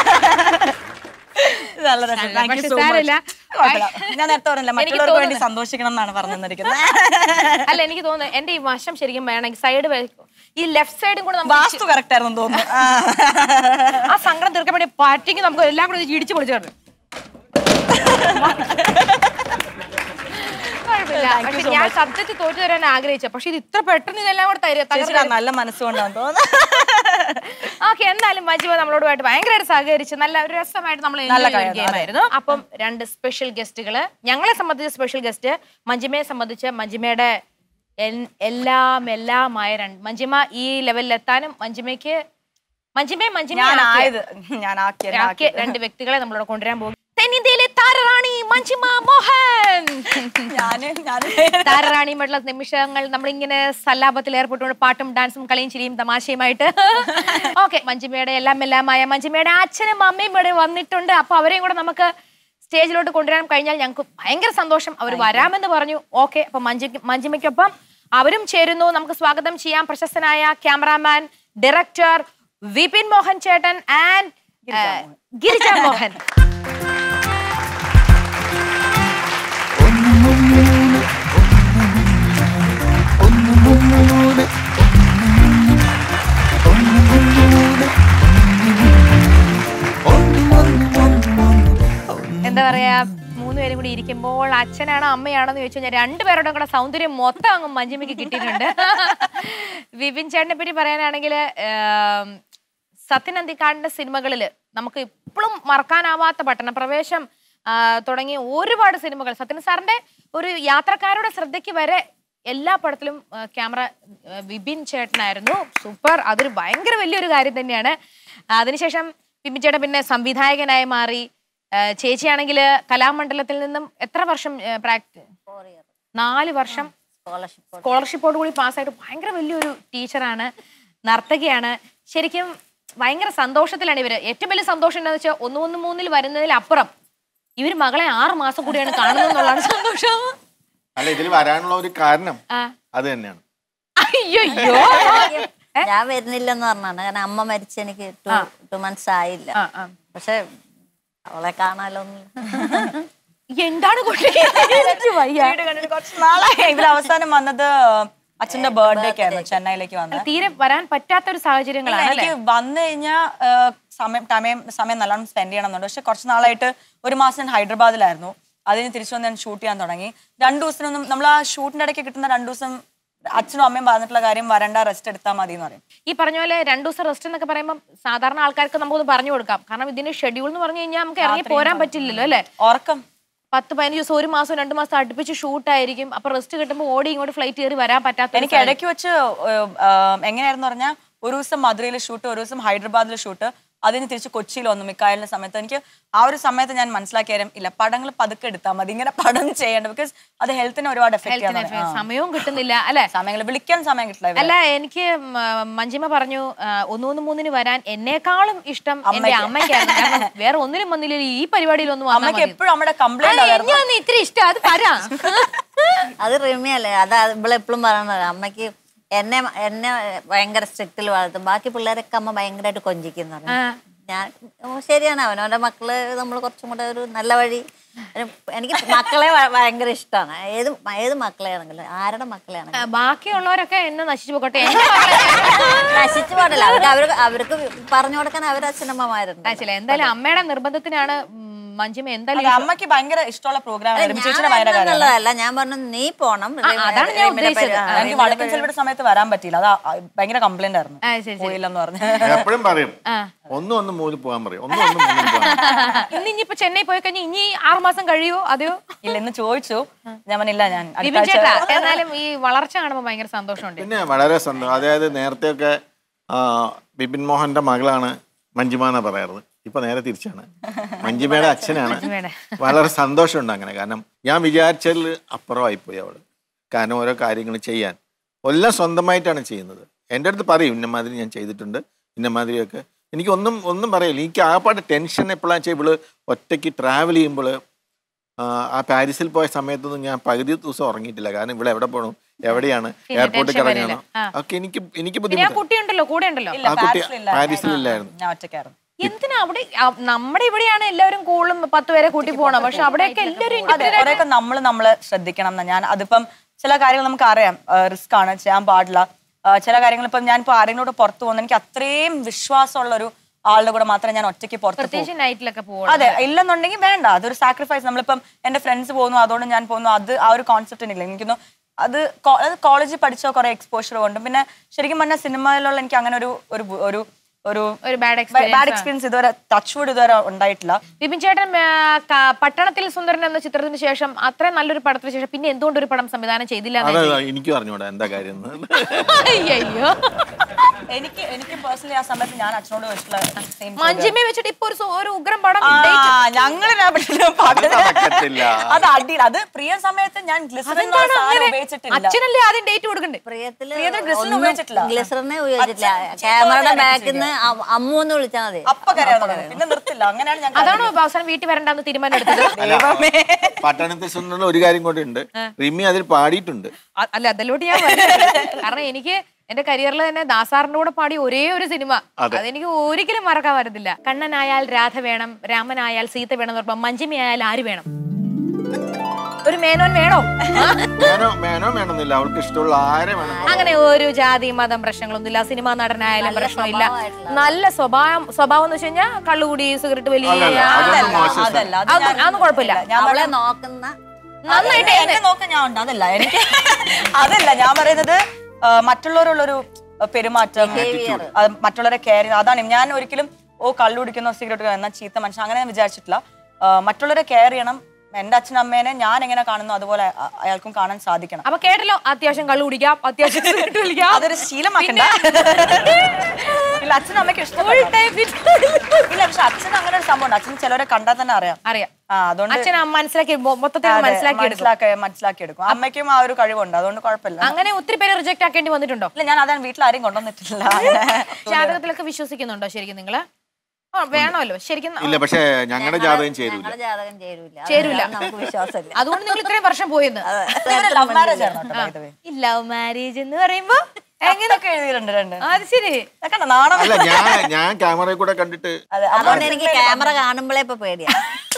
Speaker 3: ഇത് നല്ല രസം.
Speaker 1: നല്ല,
Speaker 3: Thank you
Speaker 1: പക്ഷെ
Speaker 3: so much.
Speaker 1: സാരമില്ല.
Speaker 3: കുഴപ്പമില്ല. ഞാൻ നേരത്തെ പറഞ്ഞില്ല
Speaker 1: എനിക്ക്
Speaker 3: മറ്റുള്ളവർക്ക് വേണ്ടി
Speaker 1: തോന്നുന്നു.
Speaker 3: സന്തോഷിക്കണം എന്നാണ് പറഞ്ഞു തന്നിരിക്കുന്നത്
Speaker 1: അല്ല എനിക്ക് തോന്നുന്നു എന്റെ ഈ വശം ശരിക്കും വേണമെങ്കിൽ സൈഡ് ഈ ലെഫ്റ്റ് സൈഡും കൂടെ നമുക്ക്
Speaker 3: വാസ്തു കറക്റ്റ് ആയിരുന്നു തോന്നുന്നു ആ.
Speaker 1: ആ സങ്കടം തീർക്കാൻ വേണ്ടി പാറ്റിങ് നമുക്ക് എല്ലാം കൂടെ ഇത് ഇടിച്ചു പൊളിച്ചു കുഴപ്പമില്ല പക്ഷെ ഞാൻ സത്യത്തിൽ തോറ്റു തരാൻ ആഗ്രഹിച്ച പക്ഷെ ഇത് ഇത്ര പെട്ടെന്ന് ഇതെല്ലാം കൂടെ തരുക
Speaker 3: ചേച്ചിയുടെ ആ നല്ല മനസ്സുകൊണ്ടാണ് തോന്നുന്നു
Speaker 1: ഓക്കെ എന്തായാലും മഞ്ജുവ നമ്മളോടുമായിട്ട് ഭയങ്കരമായിട്ട് സഹകരിച്ച് നല്ല ഒരു രസമായിട്ട് നമ്മൾ
Speaker 3: നല്ല
Speaker 1: enjoy ചെയ്ത
Speaker 3: കളിയായിരുന്നു,
Speaker 1: game ആയിരുന്നു അപ്പം രണ്ട് സ്പെഷ്യൽ ഗസ്റ്റുകള് ഞങ്ങളെ സംബന്ധിച്ച സ്പെഷ്യൽ ഗസ്റ്റ് മഞ്ജിമയെ സംബന്ധിച്ച് മഞ്ജിമയുടെ എൻ- എല്ലാം എല്ലാമായ രണ്ട് മഞ്ജിമ ഈ ലെവലിൽ എത്താനും മഞ്ജിമയ്ക്ക് മഞ്ജിമയെ മഞ്ജിമ
Speaker 3: ഞാൻ
Speaker 1: ആക്കിയ-
Speaker 3: ആയത് ഞാൻ ആക്കിയ എന്നെ
Speaker 1: ആക്കിയ
Speaker 3: ആക്കിയത്.
Speaker 1: രണ്ട് വ്യക്തികളെ നമ്മളോട് കൊണ്ടുവരാൻ പോകും തെന്നിന്ത്യയിലെ താരറാണി മഞ്ജിമ മോഹൻ
Speaker 3: ഞാന് ഞാൻ
Speaker 1: താരറാണിയുമായിട്ടുള്ള നിമിഷങ്ങൾ നമ്മളിങ്ങനെ സല്ലാപത്തിൽ ഏർപ്പെട്ടുകൊണ്ട് പാട്ടും ഡാൻസും കളിയും ചിരിയും തമാശയുമായിട്ട് ഓക്കെ മഞ്ജിമയുടെ എല്ലാം എല്ലാമായ മഞ്ജിമയുടെ അച്ഛനും അമ്മയും ഇവിടെ വന്നിട്ടുണ്ട് അപ്പൊ അവരെയും കൂടെ നമുക്ക് സ്റ്റേജിലോട്ട് കൊണ്ടുവരാൻ കഴിഞ്ഞാൽ ഞങ്ങൾക്ക് ഭയങ്കര സന്തോഷം അവർ വരാമെന്ന് പറഞ്ഞു ഓക്കെ അപ്പൊ മഞ്ജു മഞ്ജിമയ്ക്കൊപ്പം അവരും ചേരുന്നു നമുക്ക് സ്വാഗതം ചെയ്യാം പ്രശസ്തനായ ക്യാമറാമാൻ ഡയറക്ടർ വിപിൻ മോഹൻ ചേട്ടൻ ആൻഡ് ഗിരിജ മോഹൻ
Speaker 2: ഒന്ന് മൂന്ന് ഒന്ന് മൂന്ന് ഒന്ന് മൂന്ന് ഒന്ന് ഒന്ന് ഒന്ന്
Speaker 1: എന്താ പറയാ മൂന്നുപേരും കൂടി ഇരിക്കുമ്പോൾ അച്ഛനാണോ അമ്മയാണോ എന്ന് ചോദിച്ചു കഴിഞ്ഞാൽ രണ്ടുപേരുടെ കൂടെ സൗന്ദര്യം മൊത്തം അങ്ങ് മഞ്ജുമിക്ക് കിട്ടിയിട്ടുണ്ട് വിപിൻ ചേട്ടനെ പറ്റി പറയാനാണെങ്കിൽ സത്യൻ അന്തിക്കാടിന്റെ സിനിമകളിൽ നമുക്ക് ഇപ്പോഴും മറക്കാനാവാത്ത പട്ടണപ്രവേശം ആ, തുടങ്ങിയ ഒരുപാട് സിനിമകൾ സത്യൻ സാറിന്റെ ഒരു യാത്രക്കാരുടെ ശ്രദ്ധയ്ക്ക് വരെ എല്ലാ പടത്തിലും ആ, ക്യാമറ ആ, വിപിൻ ചേട്ടനായിരുന്നു സൂപ്പർ അതൊരു ഭയങ്കര വലിയൊരു കാര്യം തന്നെയാണ് അതിനുശേഷം വിപിൻ ചേട്ടൻ പിന്നെ സംവിധായകനായി മാറി ആ, ചേച്ചിയാണെങ്കിൽ കലാമണ്ഡലത്തിൽ നിന്നും എത്ര വർഷം പ്രാക്ടി നാല് വർഷം സ്കോളർഷിപ്പോട് കൂടി പാസ്സായിട്ട് ഭയങ്കര വലിയൊരു ടീച്ചറാണ് നർത്തകിയാണ് ശരിക്കും ഭയങ്കര സന്തോഷത്തിലാണ് ഇവര് ഏറ്റവും വലിയ സന്തോഷം എന്താണെന്ന് വെച്ചാൽ ഒന്ന് ഒന്ന് മൂന്നിൽ വരുന്നതിൽ അപ്പുറം ഇവര് മകളെ ആറ് മാസം കൂടിയാണ് കാണുന്നത് എന്നുള്ളതാണ് സന്തോഷം
Speaker 4: അല്ല ഇതിൽ വരാനുള്ള ഒരു കാരണം
Speaker 1: ആ.
Speaker 4: അത് തന്നെയാണ്
Speaker 1: അയ്യോ
Speaker 5: ഞാൻ വരുന്നില്ലെന്ന് പറഞ്ഞാണ് കാരണം അമ്മ മരിച്ച എനിക്ക് ടു ടു മന്ത്സ് ആയില്ല
Speaker 1: ആ, ആ.
Speaker 5: പക്ഷെ അവളെ കാണാലോ എന്ന്
Speaker 1: എന്താണ് കുട്ടി എനിക്ക് വയ്യ.
Speaker 3: വീട് കണ്ടിട്ട് കുറച്ച് നാളായി ഇതിൽ അവസാനം വന്നത് അച്ഛന്റെ ബർത്ത്ഡേക്ക് ആയിരുന്നു ചെന്നൈയിലേക്ക് വന്നത്
Speaker 1: തീരെ വരാൻ പറ്റാത്ത ഒരു സാഹചര്യങ്ങളാണ് അല്ലേ
Speaker 3: എനിക്ക് വന്നു കഴിഞ്ഞാൽ സമയം സമയം സമയം നല്ലോണം സ്പെൻഡ് ചെയ്യണം എന്നുണ്ട് പക്ഷെ കുറച്ച് നാളായിട്ട് ഒരു മാസം ഞാൻ ഹൈദരാബാദിലായിരുന്നു അതിന് തിരിച്ചു വന്ന് ഞാൻ ഷൂട്ട് ചെയ്യാൻ തുടങ്ങി രണ്ടു ദിവസത്തിനൊന്നും നമ്മൾ ആ ഷൂട്ടിന്റെ ഇടയ്ക്ക് കിട്ടുന്ന രണ്ടു ദിവസം അച്ഛനും അമ്മയും പറഞ്ഞിട്ടുള്ള കാര്യം വരണ്ട റെസ്റ്റ് എടുത്താൽ മതി എന്ന് പറയും
Speaker 1: ഈ പറഞ്ഞ പോലെ രണ്ടു ദിവസം റെസ്റ്റ് എന്നൊക്കെ പറയുമ്പോൾ സാധാരണ ആൾക്കാർക്ക് നമുക്കൊന്ന് പറഞ്ഞു കൊടുക്കാം കാരണം ഇതിന്റെ ഷെഡ്യൂൾ എന്ന് പറഞ്ഞു കഴിഞ്ഞാൽ നമുക്ക് ഇറങ്ങി പോരാൻ പറ്റില്ലല്ലോ അല്ലേ
Speaker 3: ഉറക്കം
Speaker 1: പത്ത് പതിനഞ്ച് ദിവസം ഒരു മാസം രണ്ട് മാസം അടുപ്പിച്ച് ഷൂട്ട് ആയിരിക്കും അപ്പൊ റെസ്റ്റ് കിട്ടുമ്പോൾ ഓടി ഇങ്ങോട്ട് ഫ്ലൈറ്റ് കയറി വരാൻ പറ്റാത്ത ഒരു
Speaker 3: എനിക്ക് ഇടയ്ക്ക് വെച്ച് ഏഹ്, ആഹ്, എങ്ങനെയായിരുന്നു പറഞ്ഞാൽ ഒരു ദിവസം മധുരയിലെ ഷൂട്ട് ഒരു ദിവസം ഹൈദരാബാദിലെ ഷൂട്ട് അതിന് തിരിച്ച് കൊച്ചിയിൽ വന്നു മിക്കായലിന്റെ സമയത്ത് എനിക്ക് ആ ഒരു സമയത്ത് ഞാൻ മനസ്സിലാക്കിയാലും ഇല്ല പടങ്ങൾ പതുക്കെ എടുത്താൽ മതി ഇങ്ങനെ പടം ചെയ്യേണ്ട ബിക്കോസ് അത് ഹെൽത്തിനെ ഒരുപാട് എഫക്ട്
Speaker 1: health ന്
Speaker 3: ചെയ്യാൻ
Speaker 1: സമയവും കിട്ടുന്നില്ല അല്ലെ
Speaker 3: സമയങ്ങൾ വിളിക്കാൻ സമയം കിട്ടില്ല ഇവരെ.
Speaker 1: അല്ല എനിക്ക് മ- മഞ്ജിമ പറഞ്ഞു ആ, ഒന്നൊന്ന് മൂന്നിന് വരാൻ എന്നെക്കാളും ഇഷ്ടം എന്റെ അമ്മയ്ക്കായിരുന്നു കാരണം വേറെ ഒന്നിനും വന്നില്ല ഈ പരിപാടിയിലൊന്നും വന്നാൽ
Speaker 3: അമ്മയ്ക്ക്
Speaker 1: മതി.
Speaker 3: എപ്പോഴും അമ്മയുടെ കംപ്ലൈന്റ്
Speaker 1: അത് എന്നെയാണ് ഇത്തിരി ഇഷ്ടം അത് തരാ
Speaker 5: അത് റിമിയല്ലേ അതാ ഇവളെപ്പോഴും പറയണത് അമ്മയ്ക്ക് എന്നെ എന്നെ ഭയങ്കര സ്ട്രിക്റ്റിൽ വളർത്തും ബാക്കി പിള്ളേരൊക്കെ അമ്മ ഭയങ്കരമായിട്ട് കൊഞ്ചിക്കുന്നു
Speaker 1: ആ.
Speaker 5: ഞാൻ ഓ, ശരിയാണ് അവനവന്റെ മക്കള് നമ്മൾ കുറച്ചും കൂടെ ഒരു നല്ല വഴി ഒരു- എനിക്ക് മക്കളെ ഭ- ഭയങ്കര ഇഷ്ടമാണ് ഏത് ഏത് മക്കളെ ആണെങ്കിലും ആരുടെ മക്കളെ
Speaker 1: ആ,
Speaker 5: ആണെങ്കിലും
Speaker 1: ബാക്കിയുള്ളവരൊക്കെ എന്നെ നശിച്ചു പോകട്ടെ എന്റെ മക്കളെ-
Speaker 5: നശിച്ചു പാടില്ല അവർക്ക് അവർക്ക് അവർക്ക് പറഞ്ഞു കൊടുക്കാൻ അവർ അച്ഛനമ്മമാരുണ്ട്
Speaker 1: മനസ്സിലായി എന്തായാലും അമ്മയുടെ നിർബന്ധത്തിനാണ് ഉം, മഞ്ജിമ എന്തായാലും
Speaker 3: അതെ, അമ്മയ്ക്ക് ഭയങ്കര ഇഷ്ടമുള്ള പ്രോഗ്രാം
Speaker 5: അല്ല,
Speaker 3: റിമി
Speaker 5: ഞാൻ
Speaker 3: ചേച്ചിയുടെ ഭയങ്കര കാര്യമാണ്
Speaker 5: എന്നുള്ളതല്ല ഞാൻ പറഞ്ഞു നീ പോണം
Speaker 1: ആ, അതാണ് ഞാൻ ഉദ്ദേശിച്ചത്. ആ,
Speaker 3: എനിക്ക് വടക്കൻ ചെലവിടെ സമയത്ത് വരാൻ പറ്റിയില്ല അത് ആ- ഭയങ്കര കംപ്ലൈന്റ് ആയിരുന്നു
Speaker 1: ആ, ശരി, ശരി.
Speaker 3: പോയില്ലെന്ന് പറഞ്ഞു
Speaker 4: എപ്പോഴും പറയും ഒന്നും ഒന്ന് മൂന്ന് പോകാൻ പറയും ഒന്നും ഒന്ന് മൂന്ന് പോകാൻ
Speaker 1: ഇന്ന് ഇനിയിപ്പോ ചെന്നൈ പോയി കഴിഞ്ഞാൽ ഇനി ആറു മാസം കഴിയുമോ അതെയോ
Speaker 3: ഇല്ല ഇന്ന് ചോദിച്ചു ഞാൻ പറഞ്ഞില്ല ഞാൻ അടുത്ത
Speaker 1: ബിബിൻ
Speaker 3: ആഴ്ച
Speaker 1: ചേട്ടാ
Speaker 3: വരാം.
Speaker 1: എന്നാലും ഈ വളർച്ച കാണുമ്പോൾ ഭയങ്കര സന്തോഷമുണ്ട്
Speaker 4: പിന്നെ വളരെ സന്തോഷം അതായത് നേരത്തെയൊക്കെ ആ, ബിപിൻ മോഹന്റെ മകളാണ് മഞ്ജിമ എന്നാ പറയാറ് ഇപ്പൊ നേരെ തിരിച്ചാണ് മഞ്ജിമയുടെ അച്ഛനാണ്
Speaker 1: മഞ്ജിമയുടെ.
Speaker 4: വളരെ സന്തോഷമുണ്ട് അങ്ങനെ കാരണം ഞാൻ വിചാരിച്ചതിൽ അപ്പുറമായിപ്പോയി അവള് കാരണം ഓരോ കാര്യങ്ങൾ ചെയ്യാൻ എല്ലാം സ്വന്തമായിട്ടാണ് ചെയ്യുന്നത് എൻ്റെ അടുത്ത് പറയും ഇന്നമാതിരി ഞാൻ ചെയ്തിട്ടുണ്ട് ഇന്നമാതിരിയൊക്കെ എനിക്ക് ഒന്നും ഒന്നും പറയില്ല എനിക്ക് ആപ്പാട് ടെൻഷൻ എപ്പോഴാണ് വെച്ചാൽ ഇവള് ഒറ്റയ്ക്ക് ട്രാവൽ ചെയ്യുമ്പോൾ ആ പാരീസിൽ പോയ സമയത്തൊന്നും ഞാൻ പകുതി ദിവസം ഉറങ്ങിയിട്ടില്ല കാരണം ഇവിടെ എവിടെ പോകണം എവിടെയാണ്
Speaker 1: പിന്നെ
Speaker 4: എയർപോർട്ടിൽ
Speaker 1: tension
Speaker 4: ഇറങ്ങണം
Speaker 1: വരില്ല. ആ.
Speaker 4: ഒക്കെ എനിക്ക് എനിക്ക്
Speaker 1: പിന്നെ ആ
Speaker 4: ബുദ്ധിമുട്ട്
Speaker 1: കുട്ടി ഉണ്ടല്ലോ കൂടെ ഉണ്ടല്ലോ
Speaker 3: ഇല്ല
Speaker 4: ആ കുട്ടി
Speaker 3: പാരീസിലില്ല.
Speaker 4: പാരീസിലില്ലായിരുന്നു
Speaker 3: ഞാൻ ഒറ്റയ്ക്കായിരുന്നു
Speaker 1: എന്തിനാ അവിടെ ആ, നമ്മുടെ ഇവിടെയാണ് എല്ലാവരും കൂടുതലും പത്ത് പേരെ കൂട്ടി പോകണം പക്ഷെ അവിടെയൊക്കെ എല്ലാവരും
Speaker 3: അതെ കുറെയൊക്കെ നമ്മൾ നമ്മൾ ശ്രദ്ധിക്കണം എന്നാ ഞാൻ അതിപ്പം ചില കാര്യങ്ങൾ നമുക്ക് അറിയാം റിസ്ക് ആണ് ചെയ്യാൻ പാടില്ല ആ, ചില കാര്യങ്ങൾ ഇപ്പം ഞാൻ ഇപ്പൊ ആരെങ്കിലും കൂടെ പുറത്തു പോകുന്ന എനിക്ക് അത്രയും വിശ്വാസമുള്ള ഒരു ആളുടെ കൂടെ മാത്രമേ ഞാൻ ഒറ്റയ്ക്ക് പുറത്ത് പോകും
Speaker 1: പ്രത്യേകിച്ച് നൈറ്റിലൊക്കെ പോകണം
Speaker 3: അതെ ഇല്ലെന്നുണ്ടെങ്കിൽ വേണ്ട അതൊരു സാക്രിഫൈസ് നമ്മളിപ്പം എന്റെ ഫ്രണ്ട്സ് പോകുന്നു അതുകൊണ്ട് ഞാൻ പോകുന്നു അത് ആ ഒരു കോൺസെപ്റ്റ് ഇല്ല എനിക്കൊന്നു അത് കോ- അത് കോളേജിൽ പഠിച്ച കുറെ എക്സ്പോഷർ കൊണ്ടും പിന്നെ ശരിക്കും പറഞ്ഞാൽ സിനിമയിലുള്ള എനിക്ക് അങ്ങനെ ഒരു ഒരു ഒരു ഒരു
Speaker 1: ഒരു ബാഡ്
Speaker 3: ബാഡ്
Speaker 1: എക്സ്പീരിയൻസ്
Speaker 3: എക്സ്പീരിയൻസ് ഇതുവരെ ടച്ച് വുഡ് ഇതുവരെ ഉണ്ടായിട്ടില്ല
Speaker 1: ബിപിൻ ചേട്ടൻ ആ, ക- പട്ടണത്തിൽ സുന്ദരൻ എന്ന ചിത്രത്തിന് ശേഷം അത്രയും നല്ലൊരു പടത്തിന് ശേഷം പിന്നെ എന്തുകൊണ്ട് ഒരു പടം സംവിധാനം ചെയ്തില്ല
Speaker 4: അത് എനിക്ക് പറഞ്ഞൂടാ എന്താ കാര്യം എന്ന്.
Speaker 1: അയ്യോ
Speaker 3: എനിക്ക് എനിക്ക് പേഴ്സണലി ആ സമയത്ത് ഞാൻ അച്ഛനോട് ചോദിച്ചിട്ടുള്ള same ചോദ്യം.
Speaker 1: മഞ്ജിമയെ വെച്ചിട്ട് ഇപ്പൊ ഒരു സു- ഒരു ഉഗ്രം പടം
Speaker 3: ആ,
Speaker 1: date-
Speaker 3: ഞങ്ങള്
Speaker 4: അത് നടക്കത്തില്ല.
Speaker 3: അത് അടിയിൽ അത് പ്രിയ സമയത്ത് ഞാൻ ഗ്ലിസറിൻ
Speaker 1: അതെന്താണ് അങ്ങനെ?
Speaker 3: ഉപയോഗിച്ചിട്ടില്ല
Speaker 1: അച്ഛനല്ലേ ആദ്യം ഡേറ്റ് കൊടുക്കണ്ടേ
Speaker 5: പ്രിയത്തില്
Speaker 3: പ്രിയത്തിൽ ഗ്ലിസറിൻ
Speaker 5: ഒന്നും
Speaker 3: ഉപയോഗിച്ചിട്ടില്ല.
Speaker 5: ഗ്ലിസറിനെ ഉപയോഗിച്ചിട്ടില്ല
Speaker 3: അച്ഛൻ
Speaker 5: ക്യാമറയുടെ
Speaker 3: ചീത്ത
Speaker 5: ബാക്കിൽ നിന്ന് അമ്മു എന്ന് വിളിച്ചാൽ മതി
Speaker 3: അപ്പൊ കരയാൻ തുടങ്ങി പിന്നെ നിർത്തില്ല അങ്ങനെയാണ് ഞാൻ
Speaker 1: അതാണോ അവസാനം വീട്ടിൽ വരണ്ടെന്ന് തീരുമാനം എടുത്തത്
Speaker 4: അല്ല, പട്ടണത്തിൽ സുന്ദരൻ ഒരു കാര്യം കൂടെ ഉണ്ട് റിമി അതിൽ പാടിയിട്ടുണ്ട്
Speaker 1: അ- അല്ല അതിലോട്ട് ഞാൻ വരുന്നില്ല. കാരണം എനിക്ക് എന്റെ കരിയറിൽ തന്നെ ദാസാറിന്റെ കൂടെ പാടിയ ഒരേ ഒരു സിനിമ അതെനിക്ക് ഒരിക്കലും മറക്കാൻ പറ്റത്തില്ല കണ്ണനായാൽ രാധ വേണം രാമനായാൽ സീത വേണം എന്ന് പറഞ്ഞപ്പോ മഞ്ജമയായാൽ ആര് വേണം ഒരു മേനോൻ വേണോ ആ?
Speaker 4: മേനോ മേനോ വേണമെന്നില്ല അവൾക്ക് ഇഷ്ടമുള്ള ആരെ വേണം
Speaker 1: അങ്ങനെ ഒരു ജാതി മതം പ്രശ്നങ്ങളൊന്നുമില്ല സിനിമാ നടനായാലും പ്രശ്നമില്ല
Speaker 5: സ്വഭാവമായിട്ടുള്ള.
Speaker 1: നല്ല സ്വഭാവം സ്വഭാവം എന്ന് വെച്ച് കഴിഞ്ഞാൽ കള്ളുകൂടി സിഗരറ്റ് വലിയ
Speaker 4: അല്ലല്ല, അതൊന്നും മോശം
Speaker 3: അതല്ല അത്
Speaker 1: അതൊന്നും
Speaker 3: ഞാൻ-
Speaker 1: അതൊന്നും കുഴപ്പമില്ല
Speaker 3: ഞാൻ
Speaker 5: അവളെ നോക്കുന്ന
Speaker 1: നന്നായിട്ട്
Speaker 3: എന്നെ നോക്കാൻ ഞാൻ ഉണ്ട് അതല്ല എനിക്ക് അതല്ല ഞാൻ പറയുന്നത് ആ, മറ്റുള്ളവരുള്ളൊരു ആ, പെരുമാറ്റം അത് മറ്റുള്ളവരെ കെയർ ചെയ്യുന്നത് അതാണ് ഞാൻ ഒരിക്കലും ഓ കള്ളു കുടിക്കുന്നോ സിഗരറ്റ് എന്നാൽ ചീത്ത മനുഷ്യൻ അങ്ങനെ ഞാൻ വിചാരിച്ചിട്ടില്ല ആ, മറ്റുള്ളവരെ കെയർ ചെയ്യണം എന്റെ അച്ഛനും അമ്മേനെ ഞാൻ എങ്ങനെ കാണുന്നു അതുപോലെ അ- അയാൾക്കും കാണാൻ സാധിക്കണം
Speaker 1: അപ്പൊ കേട്ടല്ലോ അത്യാവശ്യം കള്ളു കുടിക്കാം അത്യാവശ്യം സിഗരറ്റ് വലിക്കാം
Speaker 3: അതൊരു ശീലമാക്കണ്ട ഇല്ല അച്ഛനും അമ്മയ്ക്ക് ഇഷ്ടം ഇല്ല പക്ഷെ അച്ഛൻ അങ്ങനെ ഒരു സംഭവം ഉണ്ട് അച്ഛൻ ചിലവരെ കണ്ടാൽ തന്നെ അറിയാം
Speaker 1: അറിയാം
Speaker 3: ആ അതുകൊണ്ട്
Speaker 1: അച്ഛൻ മനസ്സിലാക്കി മൊ- മൊത്തത്തിൽ
Speaker 3: അതെ,
Speaker 1: മനസ്സിലാക്കി എടുക്കും
Speaker 3: മനസ്സിലാക്കി മനസ്സിലാക്കിയെടുക്കും അമ്മയ്ക്കും ആ ഒരു കഴിവുണ്ട് അതുകൊണ്ട് കുഴപ്പമില്ല
Speaker 1: അങ്ങനെ ഒത്തിരി പേര് റിജക്ട് ആക്കേണ്ടി വന്നിട്ടുണ്ടോ
Speaker 3: ഇല്ല ഞാൻ അതാണ് വീട്ടിൽ ആരെയും കൊണ്ടുവന്നിട്ടില്ല
Speaker 1: ജാതകത്തിലൊക്കെ വിശ്വസിക്കുന്നുണ്ടോ ശരിക്കും നിങ്ങള് ആ വേണമല്ലോ ശരിക്കും
Speaker 4: ഇല്ല പക്ഷേ ഞങ്ങളുടെ ജാതകം ചേരൂല
Speaker 5: ഞങ്ങളുടെ ജാതകം ചേരൂല
Speaker 1: ചേരൂല.
Speaker 5: അതുകൊണ്ട് നമുക്ക് വിശ്വാസമില്ല
Speaker 1: അതുകൊണ്ട് നിങ്ങൾ ഇത്രയും വർഷം പോയെന്ന്
Speaker 3: ലവ് മാരേജ് ആണ് കേട്ടോ, by the way.
Speaker 1: ഈ ലവ് മാരേജ് എന്ന് പറയുമ്പോ
Speaker 3: എങ്ങനെയൊക്കെ എഴുതിയിട്ടുണ്ട് രണ്ട്
Speaker 1: അത് ശരി
Speaker 3: ഇതൊക്കെ നാണം
Speaker 4: അല്ല ഞാൻ ഞാൻ ക്യാമറയിൽ കൂടെ കണ്ടിട്ട്
Speaker 3: അതെ
Speaker 5: അതുകൊണ്ട് എനിക്ക് ക്യാമറ കാണുമ്പോഴേ ഇപ്പൊ പേടിയാ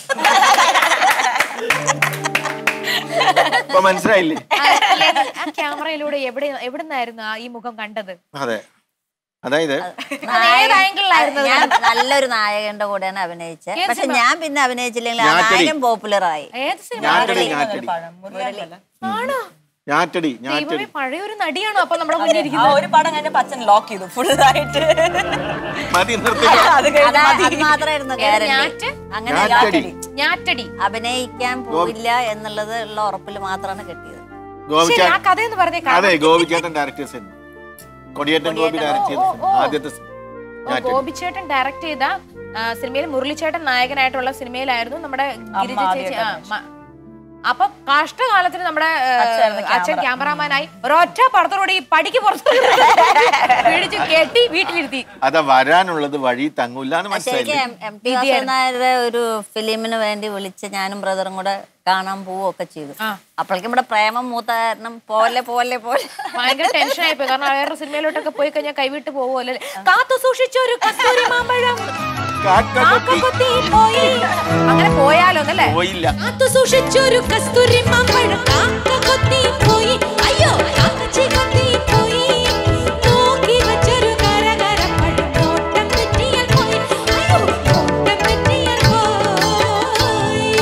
Speaker 4: ഇപ്പൊ മനസ്സിലായില്ലേ
Speaker 1: ആ, അല്ലേ, ആ ക്യാമറയിലൂടെ എവിടെ എവിടുന്നായിരുന്നു ആ ഈ മുഖം കണ്ടത്
Speaker 4: അതെ അതായത്
Speaker 1: അത് ഏത് ആംഗിളിലായിരുന്നു
Speaker 5: ഞാൻ നല്ലൊരു നായകന്റെ കൂടെയാണ് അഭിനയിച്ചത്
Speaker 1: ഏത്
Speaker 5: പക്ഷെ ഞാൻ പിന്നെ അഭിനയിച്ചില്ലെങ്കിൽ ആ
Speaker 4: ഞാറ്റടി.
Speaker 5: നായകൻ പോപ്പുലർ ആയി
Speaker 1: ഏത് സിനിമ
Speaker 4: ഞാറ്റടി ഞാറ്റടി
Speaker 3: പഴം, മുരളിയല്ല.
Speaker 1: ആണോ
Speaker 4: ഞാറ്റടി ഞാറ്റടി
Speaker 1: ദൈവമേ പഴയൊരു നടിയാണോ അപ്പൊ നമ്മുടെ
Speaker 3: ആ
Speaker 1: മുന്നിലിരിക്കുന്നത്
Speaker 3: ഒരു പടം കഴിഞ്ഞപ്പോ അച്ഛൻ ലോക്ക് ചെയ്തു ഫുൾ ആയിട്ട്
Speaker 4: മതി നിർത്തി
Speaker 3: അത് കഴിഞ്ഞ്
Speaker 5: അതാ
Speaker 3: മതി.
Speaker 5: അത് മാത്രമായിരുന്നു ഗ്യാരണ്ടി
Speaker 1: ഞാറ്റ്?
Speaker 5: അങ്ങനെ
Speaker 4: ഞാറ്റടി
Speaker 1: ഞാറ്റടി
Speaker 5: അഭിനയിക്കാൻ പോവില്ല എന്നുള്ളത് ഉള്ള ഉറപ്പിൽ മാത്രമാണ് കെട്ടിയത്
Speaker 1: ശരി
Speaker 4: ഗോപിച്ചാ
Speaker 1: ആ കഥയൊന്ന് പറഞ്ഞേ
Speaker 4: അതെ ഗോപിച്ചേട്ടൻ ഡയറക്ടർ സിനിമ കൊടിയേറ്റൻ ഗോപി ഡയറക്ട് ചെയ്ത
Speaker 1: ഓ,
Speaker 4: സിനിമ
Speaker 1: ഓ, ഓ.
Speaker 4: ആദ്യത്തെ സിനിമ
Speaker 1: ഓ, ഗോപിച്ചേട്ടൻ ഡയറക്ട് ചെയ്ത ആ, സിനിമയിൽ മുരളിച്ചേട്ടൻ നായകനായിട്ടുള്ള സിനിമയിലായിരുന്നു നമ്മുടെ ഗിരിജ ചേച്ചി ആ, മ- അപ്പൊ കഷ്ടകാലത്തിന് നമ്മുടെ ആ,
Speaker 3: അച്ഛനായിരുന്നു
Speaker 1: അച്ഛൻ ക്യാമറാമാനായി ഒരൊറ്റ പടത്തോടെ ഈ പടിക്ക് പുറത്ത് പിടിച്ച് കെട്ടി വീട്ടിലിരുത്തി
Speaker 4: അതാ വരാനുള്ളത് വഴി തങ്ങൂല എന്ന്
Speaker 5: ശരിക്കും
Speaker 4: മനസ്സിലായില്ലേ
Speaker 5: എം- എം ടി വാസുദേവൻ നായരുടെ ഒരു ഫിലിമിന് വേണ്ടി വിളിച്ച് ഞാനും ബ്രദറും കൂടെ കാണാൻ പോവുകയൊക്കെ ചെയ്തു അപ്പോഴേക്കും ഇവിടെ പ്രേമം മൂത്ത കാരണം പോലെ പോലെ പോലെ
Speaker 1: ഭയങ്കര ടെൻഷൻ ആയിപ്പോയി കാരണം വേറെ സിനിമയിലോട്ടൊക്കെ പോയി കഴിഞ്ഞാൽ കൈവിട്ട് പോകുമല്ലോ കാത്തു സൂക്ഷിച്ചൊരു കസ്തൂരി മാമ്പഴം
Speaker 4: കാക്ക കൊത്തി
Speaker 1: കൊത്തി പോയി അങ്ങനെ പോയാലോ എന്നല്ലേ
Speaker 4: പോയില്ല
Speaker 6: കാത്തു സൂക്ഷിച്ചൊരു കസ്തൂരി മാമ്പഴം കാക്ക കൊത്തി പോയി അയ്യോ കാക്കച്ചി കൊത്തി പോയി നോക്കി വച്ചൊരു കരകരപ്പഴം നോട്ടം തെറ്റിയാൽ പോയി അയ്യോ നോട്ടം തെറ്റിയാൽ പോയി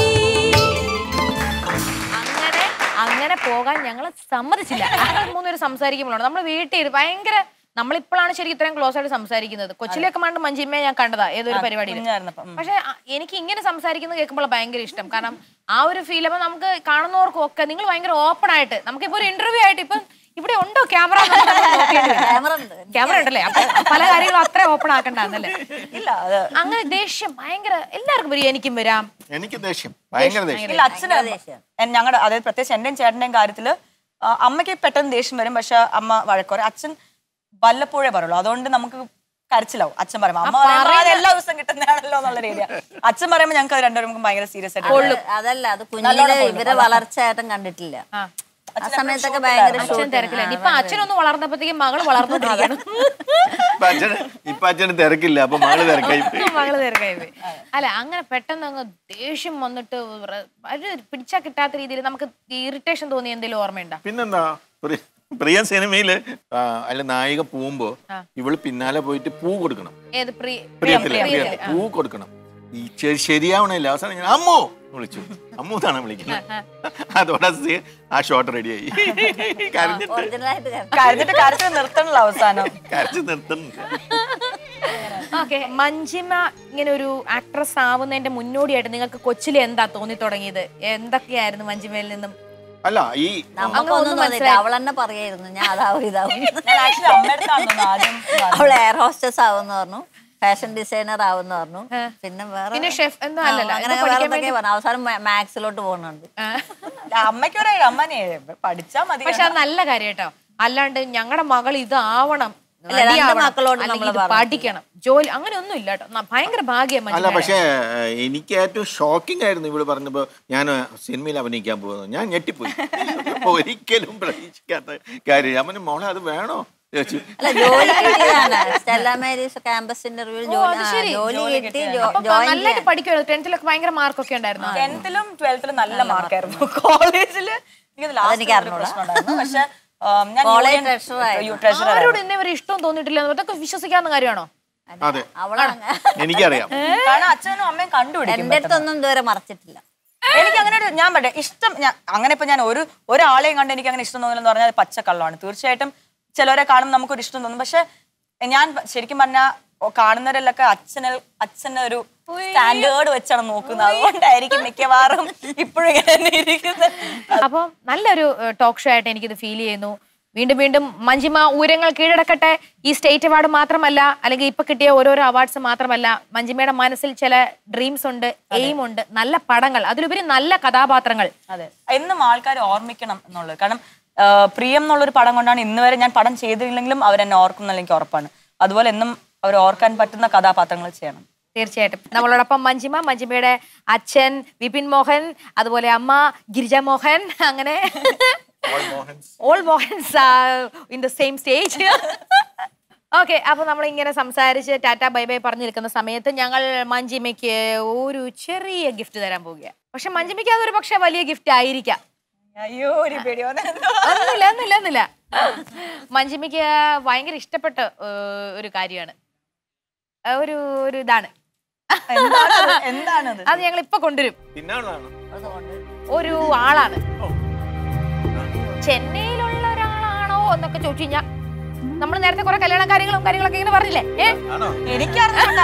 Speaker 1: അങ്ങനെ അങ്ങനെ പോകാൻ ഞങ്ങൾ സമ്മതിച്ചില്ല ഞങ്ങൾ മൂന്നുപേര് സംസാരിക്കുമ്പോഴാണ് നമ്മൾ വീട്ടിൽ ഇരുന്ന് ഭയങ്കര നമ്മളിപ്പോഴാണ് ശരിക്കും ഇത്രയും ക്ലോസ് ആയിട്ട് സംസാരിക്കുന്നത് കൊച്ചിലേക്ക് മണ്ട് മഞ്ചിമ്മയെ ഞാൻ കണ്ടതാ ഏതൊരു പരിപാടിയിൽ
Speaker 3: കുഞ്ഞായിരുന്നപ്പം, ഉം.
Speaker 1: പക്ഷെ അ- എനിക്ക് ഇങ്ങനെ സംസാരിക്കുന്നത് കേൾക്കുമ്പോൾ ഭയങ്കര ഇഷ്ടം കാരണം ആ ഒരു ഫീൽ അപ്പൊ നമുക്ക് കാണുന്നവർക്കും ഒക്കെ നിങ്ങൾ ഭയങ്കര ഓപ്പൺ ആയിട്ട് നമുക്കിപ്പോ ഒരു ഇന്റർവ്യൂ ആയിട്ട് ഇപ്പം ഇവിടെ ഉണ്ടോ ക്യാമറ
Speaker 5: ക്യാമറ ഉണ്ട്
Speaker 1: ക്യാമറ ഉണ്ടല്ലേ അപ്പൊ പല കാര്യങ്ങളും അത്ര ഓപ്പൺ ആക്കണ്ടെന്നല്ലേ
Speaker 3: ഇല്ല അത്
Speaker 1: അങ്ങനെ ദേഷ്യം ഭയങ്കര എല്ലാവർക്കും വരും എനിക്കും വരാം
Speaker 4: എനിക്ക് ദേഷ്യം ഭയങ്കര ദേഷ്യം
Speaker 3: ഇല്ല അച്ഛന് ഞങ്ങളുടെ അതായത് പ്രത്യേകിച്ച് എന്റെയും ചേട്ടന്റെയും കാര്യത്തില് ആ, അമ്മയ്ക്ക് പെട്ടെന്ന് ദേഷ്യം വരും പക്ഷെ അമ്മ വഴക്കുറേ അച്ഛൻ വല്ലപ്പോഴേ പറയുള്ളൂ അതുകൊണ്ട് നമുക്ക് കരച്ചിലാവും അച്ഛൻ പറയുമ്പോൾ അമ്മ പറയുമ്പോൾ അത് എല്ലാ ദിവസവും കിട്ടുന്നതാണല്ലോ എന്നുള്ള രീതിയാ അച്ഛൻ പറയുമ്പോൾ ഞങ്ങൾക്ക് അത് രണ്ടുപേർക്കും ഭയങ്കര സീരിയസ് ആയിട്ട്
Speaker 5: അതല്ല അത് കുഞ്ഞിലെ ഇവരെ വളർച്ചയായിട്ടും കണ്ടിട്ടില്ല ആ സമയത്തൊക്കെ ഭയങ്കര
Speaker 1: അച്ഛൻ
Speaker 5: shooting.
Speaker 1: തിരക്കില്ല ഇപ്പൊ അച്ഛനൊന്ന് വളർന്നപ്പോഴത്തേക്കും മകള് വളർന്നോണ്ടിരിക്കണം
Speaker 4: ഇപ്പൊ അച്ഛന് ഇപ്പൊ അച്ഛന് തിരക്കില്ല അപ്പൊ മകള് തിരക്കായി പോയി.
Speaker 1: മകള് തിരക്കായി പോയി അല്ല അങ്ങനെ പെട്ടെന്ന് അങ്ങ് ദേഷ്യം വന്നിട്ട് വ്ര- ഒരു പിടിച്ചാ കിട്ടാത്ത രീതിയിൽ നമുക്ക് ഇറിറ്റേഷൻ തോന്നി എന്തെങ്കിലും ഓർമ്മയുണ്ടോ
Speaker 4: പിന്നെന്താ പ്രി- പ്രിയ സിനിമയില് ആ, അല്ല നായിക പോകുമ്പോ ഇവള് പിന്നാലെ പോയിട്ട് പൂ കൊടുക്കണം
Speaker 1: ഏത് പ്രിയ
Speaker 4: പ്രിയത്തില്
Speaker 1: പ്രിയത്തില്.
Speaker 4: പ്രിയ- പൂ കൊടുക്കണം ഈ ശരി- ശരിയാവണില്ല അവസാനം ഞാൻ അമ്മോ എന്ന് വിളിച്ചു അമ്മു എന്നാണ് വിളിക്കുന്നത് അതോടെ സി- ആ ഷോട്ട് റെഡിയായി കരഞ്ഞിട്ട്
Speaker 5: ഒറിജിനലായിട്ട് കണ്ടു.
Speaker 3: കരഞ്ഞിട്ട് കരച്ചിൽ നിർത്തണല്ലോ അവസാനം
Speaker 4: കരച്ച് നിർത്തുന്നുണ്ട്
Speaker 1: ഓക്കെ മഞ്ജിമ ഇങ്ങനെ ഒരു ആക്ട്രസ് ആവുന്നതിന്റെ മുന്നോടിയായിട്ട് നിങ്ങൾക്ക് കൊച്ചിലെ എന്താ തോന്നി തുടങ്ങിയത് എന്തൊക്കെയായിരുന്നു മഞ്ജിമയിൽ നിന്നും
Speaker 4: അല്ല ഈ
Speaker 5: നമുക്കൊന്നും തോന്നിയില്ല അവൾ തന്നെ പറയായിരുന്നു ഞാൻ അതാവും ഇതാവും
Speaker 3: ഞാൻ ആക്ച്വലി അമ്മയുടെ അടുത്താണ് ആദ്യം പറഞ്ഞത്.
Speaker 5: അവൾ എയർ ഹോസ്റ്റസ് ആവുമെന്ന് പറഞ്ഞു ഫാഷൻ ഡിസൈനർ ആവുമെന്ന് പറഞ്ഞു പിന്നെ വേറെ
Speaker 1: പിന്നെ chef ഒന്നും
Speaker 5: ആ,
Speaker 1: അല്ലല്ലോ.
Speaker 5: അങ്ങനെ
Speaker 1: എന്തോ
Speaker 5: വേറെ
Speaker 1: പഠിക്കാൻ
Speaker 5: എന്തൊക്കെയോ പറഞ്ഞു അവസാനം മാത്സിലോട്ട് പോകുന്നുണ്ട്
Speaker 3: അല്ല, അമ്മയ്ക്ക് പറയാം അമ്മനെ പഠിച്ചാ മതി
Speaker 1: പക്ഷെ അത് നല്ല കാര്യം കേട്ടോ അല്ലാണ്ട് ഞങ്ങളുടെ മകൾ ഇത് ആവണം
Speaker 5: ഇല്ല, രണ്ട്
Speaker 1: ready ആവണം,
Speaker 5: മക്കളോടും
Speaker 1: അല്ലെങ്കിൽ
Speaker 5: നമ്മള്
Speaker 1: ഇത്
Speaker 5: പറഞ്ഞിട്ടില്ല.
Speaker 1: പഠിക്കണം ജോലി അങ്ങനെ ഒന്നും ഇല്ല കേട്ടോ ന- ഭയങ്കര ഭാഗ്യം
Speaker 4: അല്ല പക്ഷേ ഏഹ്, എനിക്ക് ഏറ്റവും ഷോക്കിംഗ് ആയിരുന്നു ഇവിടെ പറഞ്ഞപ്പോ ഞാൻ സിനിമയിൽ അഭിനയിക്കാൻ പോകുന്നത് ഞാൻ ഞെട്ടിപ്പോയി ഒരിക്കലും പ്രതീക്ഷിക്കാത്ത കാര്യം ഞാൻ പറഞ്ഞു മോളെ അത് വേണോ ചോദിച്ചു
Speaker 5: അല്ല ജോലി കിട്ടിയതാണ് സ്റ്റെല്ല മാരീസ് ക്യാമ്പസ് ഇന്റർവ്യൂ ജോലി ആ,
Speaker 1: ശരി.
Speaker 5: ജോലി കിട്ടി
Speaker 1: അപ്പൊ
Speaker 5: ജോയിൻ
Speaker 1: നല്ലതായിട്ട് പഠിക്കുമായിരുന്നു ടെൻത്തിലൊക്കെ ഭയങ്കര മാർക്കൊക്കെ ഉണ്ടായിരുന്നു
Speaker 3: ടെൻത്തിലും ട്വൽത്തിലും നല്ല മാർക്കായിരുന്നു കോളേജില്
Speaker 5: അതെനിക്ക് അറിഞ്ഞൂടാ.
Speaker 3: പ്രശ്നമുണ്ടായിരുന്നു പക്ഷെ ആം, ഞാൻ
Speaker 5: College
Speaker 3: യൂണിയൻ
Speaker 5: treasurer ആയിരുന്നു.
Speaker 3: treasurer
Speaker 1: ആരോട്
Speaker 3: ആയിരുന്നു.
Speaker 1: ഇന്നേ വരെ ഇഷ്ടം തോന്നിയിട്ടില്ല അതൊക്കെ വിശ്വസിക്കാവുന്ന കാര്യമാണോ
Speaker 4: അതെ
Speaker 5: അവളാണ്
Speaker 4: എനിക്കറിയാം
Speaker 3: കാരണം അച്ഛനും അമ്മയും കണ്ടുപിടിക്കും
Speaker 5: എന്റെ അടുത്തൊന്നും ഇതുവരെ മറച്ചിട്ടില്ല
Speaker 3: എനിക്ക് അങ്ങനെ ഒരു ഞാൻ പറയട്ടെ ഇഷ്ടം ഞാൻ അങ്ങനെ ഇപ്പൊ ഞാൻ ഒരു ഒരാളെയും കണ്ട് എനിക്ക് അങ്ങനെ ഇഷ്ടം തോന്നില്ലെന്ന് പറഞ്ഞാൽ അത് പച്ചക്കള്ളമാണ് തീർച്ചയായിട്ടും ചിലരെ കാണുമ്പോൾ നമുക്കൊരു ഇഷ്ടം തോന്നും പക്ഷെ ഞാൻ ശരിക്കും പറഞ്ഞാൽ കാണുന്നവരിലൊക്കെ അച്ഛന് അച്ഛന് ഒരു സ്റ്റാൻഡേർഡ് വെച്ചാണ് നോക്കുന്നത് അതുകൊണ്ടായിരിക്കും മിക്കവാറും ഇപ്പോഴും ഇങ്ങനെ തന്നെ ഇരിക്കുന്നത്
Speaker 1: അപ്പോൾ നല്ലൊരു ടോക്ക് ഷോ ആയിട്ട് എനിക്കിത് ഫീൽ ചെയ്യുന്നു വീണ്ടും വീണ്ടും മഞ്ജിമ ഊരങ്ങൾ കീഴടക്കട്ടെ ഈ സ്റ്റേറ്റ് അവാർഡ് മാത്രമല്ല അല്ലെങ്കിൽ ഇപ്പൊ കിട്ടിയ ഓരോരോ അവാർഡ്സ് മാത്രമല്ല മഞ്ജിമയുടെ മനസ്സിൽ ചില ഡ്രീംസ് ഉണ്ട് എയിം ഉണ്ട് നല്ല പടങ്ങൾ അതിലുപരി നല്ല കഥാപാത്രങ്ങൾ
Speaker 3: അതെ എന്നും ആൾക്കാർ ഓർമ്മിക്കണം എന്നുള്ളത് കാരണം ആ, പ്രിയം എന്നുള്ളൊരു പടം കൊണ്ടാണ് ഇന്ന് വരെ ഞാൻ പടം ചെയ്തില്ലെങ്കിലും അവരെന്നെ ഓർക്കും എന്നുള്ള എനിക്ക് ഉറപ്പാണ് അതുപോലെ എന്നും അവർ ഓർക്കാൻ പറ്റുന്ന കഥാപാത്രങ്ങൾ ചെയ്യണം
Speaker 1: തീർച്ചയായിട്ടും നമ്മളോടൊപ്പം മഞ്ജിമ മഞ്ജിമയുടെ അച്ഛൻ വിപിൻ മോഹൻ അതുപോലെ അമ്മ ഗിരിജ മോഹൻ അങ്ങനെ all Mohans in the same stage okay അപ്പൊ നമ്മൾ ഇങ്ങനെ സംസാരിച്ച് ടാറ്റ ബൈ ബൈ പറഞ്ഞു നിൽക്കുന്ന സമയത്ത് ഞങ്ങൾ മഞ്ജിമയ്ക്ക് ഒരു ചെറിയ ഗിഫ്റ്റ് തരാൻ പോവുക പക്ഷെ മഞ്ജിമയ്ക്ക് അതൊരു പക്ഷെ വലിയ ഗിഫ്റ്റ് ആയിരിക്കാം
Speaker 3: അയ്യോ ഒരു പേടിയോന്നെ
Speaker 1: ഒന്നുമില്ല ഒന്നുമില്ല ഒന്നുമില്ല മഞ്ജിമയ്ക്ക് ഭയങ്കര ഇഷ്ടപ്പെട്ട ഏഹ്, ഒരു കാര്യമാണ് ഏഹ്, ഒരു ഒരു ഇതാണ്
Speaker 3: എന്താണത് എന്താണത്
Speaker 1: അത് ഞങ്ങൾ ഇപ്പൊ കൊണ്ടുവരും
Speaker 4: പിന്നാളാണ്
Speaker 1: ഒരു ആളാണ് ചെന്നൈയിലുള്ള ഒരാളാണോ എന്നൊക്കെ ചോദിച്ചു കഴിഞ്ഞാ നമ്മൾ നേരത്തെ കുറെ കല്യാണ കാര്യങ്ങളും കാര്യങ്ങളൊക്കെ ഇങ്ങനെ പറഞ്ഞില്ലേ ഏ
Speaker 4: ആണോ
Speaker 3: എനിക്കറിഞ്ഞൂടാ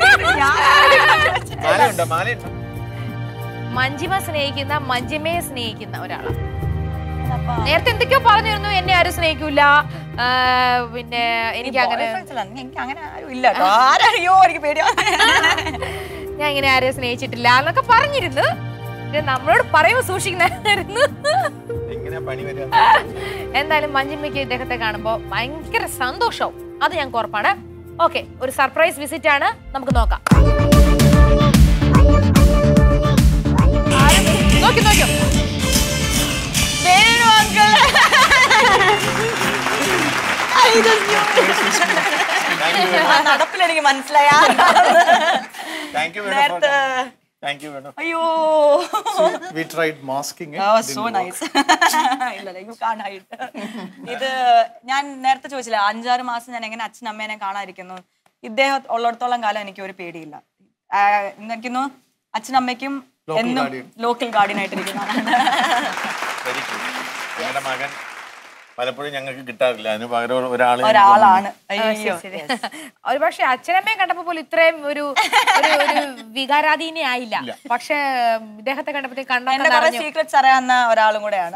Speaker 4: മാലയുണ്ടോ മാലയുണ്ടോ
Speaker 1: മഞ്ജിമ സ്നേഹിക്കുന്ന മഞ്ജിമയെ സ്നേഹിക്കുന്ന ഒരാളാണ് നേരത്തെ എന്തൊക്കെയോ പറഞ്ഞിരുന്നു എന്നെ ആരും സ്നേഹിക്കൂല ആ, പിന്നെ എനിക്ക് അങ്ങനെ
Speaker 3: എനിക്ക് അങ്ങനെ ആരും ഇല്ല കേട്ടോ ആരറിയോ എനിക്ക് പേടിയാണ്
Speaker 1: ഞാൻ ഇങ്ങനെ ആരെയും സ്നേഹിച്ചിട്ടില്ല എന്നൊക്കെ പറഞ്ഞിരുന്നു പക്ഷെ നമ്മളോട് പറയുമ്പോ സൂക്ഷിക്കുന്നായിരുന്നു
Speaker 4: എങ്ങനെയാ പണി വരിക
Speaker 1: എന്തായാലും മഞ്ജിമ്മയ്ക്ക് ഇദ്ദേഹത്തെ കാണുമ്പോൾ ഭയങ്കര സന്തോഷവും അത് ഞങ്ങൾക്ക് ഉറപ്പാണ് ഓക്കെ ഒരു സർപ്രൈസ് വിസിറ്റ് ആണ് നമുക്ക് നോക്കാം നോക്കി നോക്കിയോ
Speaker 3: നടപ്പിൽ എനിക്ക് മനസ്സിലായ ആരാണെന്ന്.
Speaker 4: താങ്ക് യു
Speaker 3: നേരത്തെ
Speaker 4: താങ്ക് യു വേണു
Speaker 3: അയ്യോ
Speaker 7: We tried masking it.
Speaker 3: So nice ഇല്ല യു കാൺ ഹൈഡ് ഇത് ഞാൻ നേരത്തെ ചോദിച്ചില്ല അഞ്ചാറ് മാസം ഞാൻ എങ്ങനെ അച്ഛൻ അമ്മേനെ കാണാതിരിക്കുന്നു ഇദ്ദേഹം ഉള്ളിടത്തോളം കാലം എനിക്ക് ഒരു പേടിയില്ല ആ, എനിക്കുന്നു അച്ഛനമ്മയ്ക്കും എന്നും ലോക്കൽ ഗാർഡിയൻ ആയിട്ടിരിക്കുന്നതാണ്
Speaker 4: വെരി ഗുഡ് ഞങ്ങളുടെ മകൻ പലപ്പോഴും ഞങ്ങൾക്ക് കിട്ടാറില്ല അതിന് പകരം ഒരാൾ
Speaker 3: ഒരാളാണ് അയ്യോ
Speaker 1: ഒരു പക്ഷെ അച്ഛനമ്മയെ കണ്ടപ്പോ പോലും ഇത്രയും ഒരു ഒരു ഒരു വികാരാധീന ആയില്ല പക്ഷെ ഇദ്ദേഹത്തെ കണ്ടപ്പോഴത്തേക്ക്
Speaker 3: എന്റെ
Speaker 1: കണ്ടാൽ
Speaker 3: കുറെ സീക്രറ്റ്സ് അറിയാവുന്ന ഒരാളും കൂടെയാണ്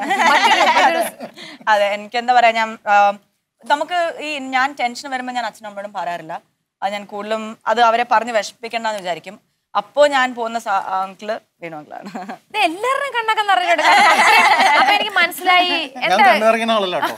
Speaker 3: അതെ എനിക്ക് എന്താ പറയാ ഞാൻ ആ, നമുക്ക് ഈ ഞാൻ ടെൻഷൻ വരുമ്പോൾ ഞാൻ അച്ഛനമ്മയോടും പറയാറില്ല അത് ഞാൻ കൂടുതലും അത് അവരെ പറഞ്ഞ് വിഷമിപ്പിക്കണ്ടെന്ന് വിചാരിക്കും അപ്പോ ഞാൻ പോകുന്ന അങ്കിള് വേണു അങ്കിളാണ്
Speaker 1: ഇത് എല്ലാവരുടെയും കണ്ണൊക്കെ നിറഞ്ഞോട്ടെ അപ്പൊ എനിക്ക് മനസ്സിലായി
Speaker 7: ഞാൻ
Speaker 1: എന്താ
Speaker 7: കണ്ണിറങ്ങുന്ന ആളല്ല കേട്ടോ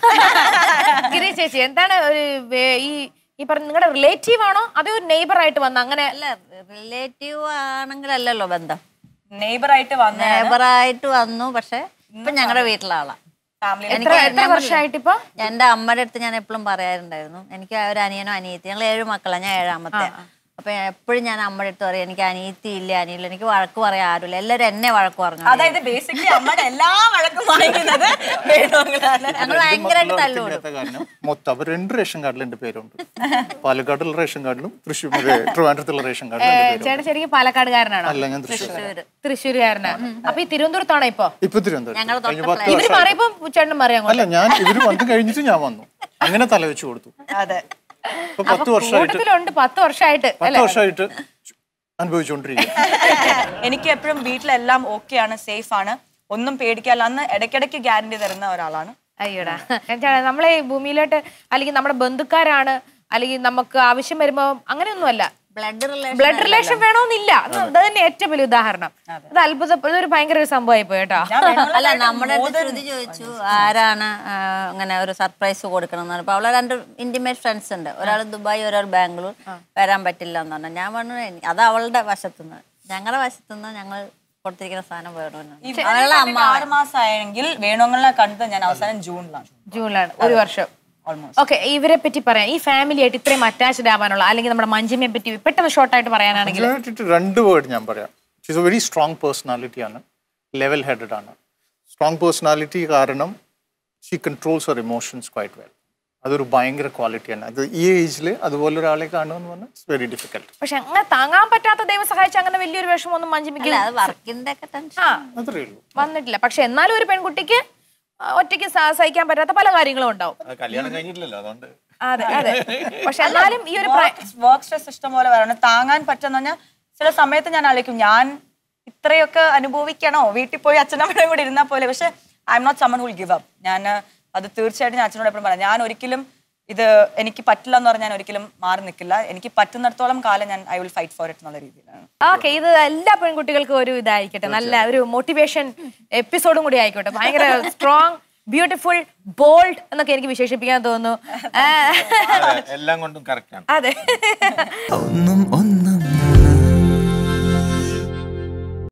Speaker 1: ഗിരി ചേച്ചി എന്താണ് ഒരു വേ- ഈ ഈ പറഞ്ഞ നിങ്ങളുടെ റിലേറ്റീവ് ആണോ അതോ ഒരു നെയ്ബർ ആയിട്ട് വന്ന അങ്ങനെ
Speaker 5: അല്ല റിലേറ്റീവ് ആണെങ്കിലല്ലല്ലോ ബന്ധം
Speaker 3: നെയ്ബർ ആയിട്ട് വന്ന
Speaker 5: ലേബറായിട്ട് വന്നു പക്ഷെ ഇപ്പൊ ഞങ്ങളുടെ വീട്ടിലെ ആളാ
Speaker 3: ഫാമിലി
Speaker 1: എത്ര എത്ര വർഷമായിട്ട് ഇപ്പൊ
Speaker 5: എന്റെ അമ്മയുടെ അടുത്ത് ഞാൻ എപ്പോഴും പറയാറുണ്ടായിരുന്നു എനിക്ക് ഒരു അനിയനോ അനിയത്തി ഞങ്ങൾ ഏഴ് മക്കളാണ് ഞാൻ ഏഴാമത്തെ അപ്പൊ എപ്പോഴും ഞാൻ അമ്മയുടെ അടുത്ത് പറയും എനിക്ക് അനിയത്തി ഇല്ല അനിയില്ല എനിക്ക് വഴക്ക് പറയാൻ ആരുമില്ല എല്ലാവരും എന്നെ വഴക്ക് പറഞ്ഞു
Speaker 3: അതായത് ബേസിക്കലി അമ്മയുടെ എല്ലാ വഴക്കും വാങ്ങിക്കുന്നത് വേണു അങ്കിളാണ്
Speaker 5: ഞങ്ങൾ ഭയങ്കരമായിട്ട് തല്ലുകൊടുക്കും
Speaker 7: ഇല്ലാത്ത കാരണം മൊത്തം അവർ രണ്ട് റേഷൻ കാർഡിൽ എന്റെ പേരുണ്ട് പാലക്കാടുള്ള റേഷൻ കാർഡിലും തൃശ്ശൂർ മറ്റേ ട്രിവാൻഡ്രത്തുള്ള റേഷൻ കാർഡിലും എന്റെ പേരുണ്ട്
Speaker 1: ചേട്ടൻ ശരിക്കും പാലക്കാടുകാരനാണോ
Speaker 7: അല്ല ഞാൻ തൃശ്ശൂർ
Speaker 1: തൃശ്ശൂരുകാരനാണ് അപ്പൊ ഈ തിരുവനന്തപുരത്താണോ ഇപ്പൊ
Speaker 7: ഇപ്പൊ തിരുവനന്തപുരം
Speaker 5: ഞങ്ങൾ
Speaker 7: കഴിഞ്ഞ
Speaker 5: തൊട്ട
Speaker 7: പത്ത്
Speaker 1: ഇവര്
Speaker 7: വർഷം
Speaker 1: പറയുമ്പോ ചേട്ടൻ പറയാം
Speaker 7: അല്ല ഞാൻ ഇവര് വന്നു കഴിഞ്ഞിട്ട് ഞാൻ വന്നു അങ്ങനെ തല വെച്ച് കൊടുത്തു
Speaker 3: അതെ
Speaker 7: ഇപ്പൊ പത്ത് വർഷമായിട്ട്
Speaker 1: കൂട്ടത്തിലുണ്ട് പത്ത് വർഷമായിട്ട്
Speaker 7: പത്ത് വർഷമായിട്ട് അനുഭവിച്ചുകൊണ്ടിരിക്കുക
Speaker 3: എനിക്ക് എപ്പോഴും വീട്ടിലെല്ലാം ഓക്കെയാണ് സേഫ് ആണ് ഒന്നും പേടിക്കാല്ല അന്ന് ഇടയ്ക്കിടയ്ക്ക് ഗ്യാരണ്ടി തരുന്ന ഒരാളാണ്
Speaker 1: അയ്യോടാ എന്നുവെച്ചാ നമ്മളെ ഈ ഭൂമിയിലോട്ട് അല്ലെങ്കിൽ നമ്മുടെ ബന്ധുക്കാരാണ് അല്ലെങ്കിൽ നമുക്ക് ആവശ്യം വരുമ്പോ അങ്ങനെയൊന്നുമല്ല
Speaker 5: ബ്ലഡ് റിലേഷൻ
Speaker 1: ബ്ലഡ് റിലേഷൻ വേണമെന്നില്ല അത് അത് തന്നെ ഏറ്റവും വലിയ ഉദാഹരണം അത് അത്ഭുത ഇതൊരു ഭയങ്കര ഒരു സംഭവമായി പോയി കേട്ടോ
Speaker 3: ഞാൻ വേണുവിനെ
Speaker 5: അല്ല
Speaker 3: കണ്ടിട്ട്
Speaker 5: നമ്മുടെ അടുത്ത്
Speaker 3: more than-
Speaker 5: ശ്രുതി ചോദിച്ചു ആരാണ് ആ, അങ്ങനെ ഒരു സർപ്രൈസ് കൊടുക്കണം എന്ന് പറഞ്ഞപ്പോൾ അവളെ രണ്ട് ഇന്റിമേറ്റ് ഫ്രണ്ട്സ് ഉണ്ട് ഒരാൾ ദുബായ് ഒരാൾ ബാംഗ്ലൂർ വരാൻ പറ്റില്ല എന്ന് പറഞ്ഞു ഞാൻ പറഞ്ഞു "എനി- അത് അവളുടെ വശത്തുനിന്ന് ഞങ്ങളുടെ വശത്തുനിന്ന് ഞങ്ങൾ കൊടുത്തിരിക്കുന്ന സാധനം വേണമെന്ന്
Speaker 3: ഈ
Speaker 5: അവളുടെ
Speaker 3: കണ്ടിട്ട്
Speaker 5: അമ്മ
Speaker 3: ആറ് മാസമായെങ്കിൽ വേണുങ്ങളെ കണ്ടത് ഞാൻ അവസാനം ജൂണിലാണ്
Speaker 1: ജൂണിലാണ് ഒരു വർഷം
Speaker 3: ഓൾമോസ്റ്റ്
Speaker 1: ഓക്കെ ഇവരെ പറ്റി പറയാം ഈ ഫാമിലി ആയിട്ട് ഇത്രയും അറ്റാച്ച്ഡ് ആവാനുള്ള അല്ലെങ്കിൽ നമ്മുടെ മഞ്ജിമയെ പറ്റി പെട്ടെന്ന് ഷോർട്ട് ആയിട്ട് പറയാനാണെങ്കിൽ
Speaker 7: ഇതിനായിട്ട് രണ്ട് വേർഡ് ഞാൻ പറയാം ഷീസ് എ വെരി സ്ട്രോങ് പേഴ്സണാലിറ്റിയാണ് ലെവൽ ഹെഡഡ് ആണ് സ്ട്രോങ് പേഴ്സണാലിറ്റി കാരണം she controls her emotions quite well അതൊരു ഭയങ്കര ക്വാളിറ്റിയാണ് അത് ഈ ഏജിൽ അതുപോലെ ഒരാളെ കാണുക എന്ന് പറഞ്ഞാൽ ഇറ്റ്സ് വെരി ഡിഫിക്കൽട്ട്
Speaker 1: പക്ഷെ അങ്ങനെ താങ്ങാൻ പറ്റാത്ത ദൈവം സഹായിച്ച അങ്ങനെ വലിയൊരു വിഷമമൊന്നും മഞ്ജിമയ്ക്ക്
Speaker 5: അല്ല അത് വർക്കിന്റെ ഒക്കെ ടെൻഷൻ
Speaker 1: ആ
Speaker 7: അത്രയേ ഉള്ളൂ
Speaker 1: വന്നിട്ടില്ല പക്ഷെ എന്നാലും ഒരു പെൺകുട്ടിക്ക് ആ, ഒറ്റയ്ക്ക് സ- സഹിക്കാൻ പറ്റാത്ത പല കാര്യങ്ങളും ഉണ്ടാവും
Speaker 4: അത് കല്യാണം കഴിഞ്ഞിട്ടില്ലല്ലോ അതുകൊണ്ട്
Speaker 1: അതെ അതെ പക്ഷെ എന്നാലും ഈ ഒരു പ്രായ-
Speaker 3: വർക്ക് സ്ട്രെസ് ഇഷ്ടം പോലെ വരണം താങ്ങാൻ പറ്റുന്ന പറഞ്ഞാൽ ചില സമയത്ത് ഞാൻ ആലോചിക്കും ഞാൻ ഇത്രയൊക്കെ അനുഭവിക്കണോ വീട്ടിൽ പോയി അച്ഛനമ്മയുടെ കൂടെ ഇരുന്നാൽ പോലെ പക്ഷെ I am not someone will give up ഞാൻ അത് തീർച്ചയായിട്ടും ഞാൻ അച്ഛനോട് എപ്പോഴും പറയാം ഞാൻ ഒരിക്കലും ഇത് എനിക്ക് പറ്റില്ല എന്ന് പറഞ്ഞാൽ ഞാൻ ഒരിക്കലും മാറി നിൽക്കില്ല എനിക്ക് പറ്റുന്നിടത്തോളം കാലം ഞാൻ I will fight for it എന്നുള്ള രീതിയിലാണ്
Speaker 1: ഓക്കെ ഇത് എല്ലാ പെൺകുട്ടികൾക്കും ഒരു ഇതായിക്കോട്ടെ നല്ല ഒരു മോട്ടിവേഷൻ എപ്പിസോഡും കൂടി ആയിക്കോട്ടെ ഭയങ്കര സ്ട്രോങ് ബ്യൂട്ടിഫുൾ ബോൾഡ് എന്നൊക്കെ എനിക്ക് വിശേഷിപ്പിക്കാൻ തോന്നുന്നു ആ,
Speaker 4: അതെ, എല്ലാം കൊണ്ടും കറക്റ്റ് ആണ്
Speaker 1: അതെ
Speaker 2: ഒന്നും ഒന്നും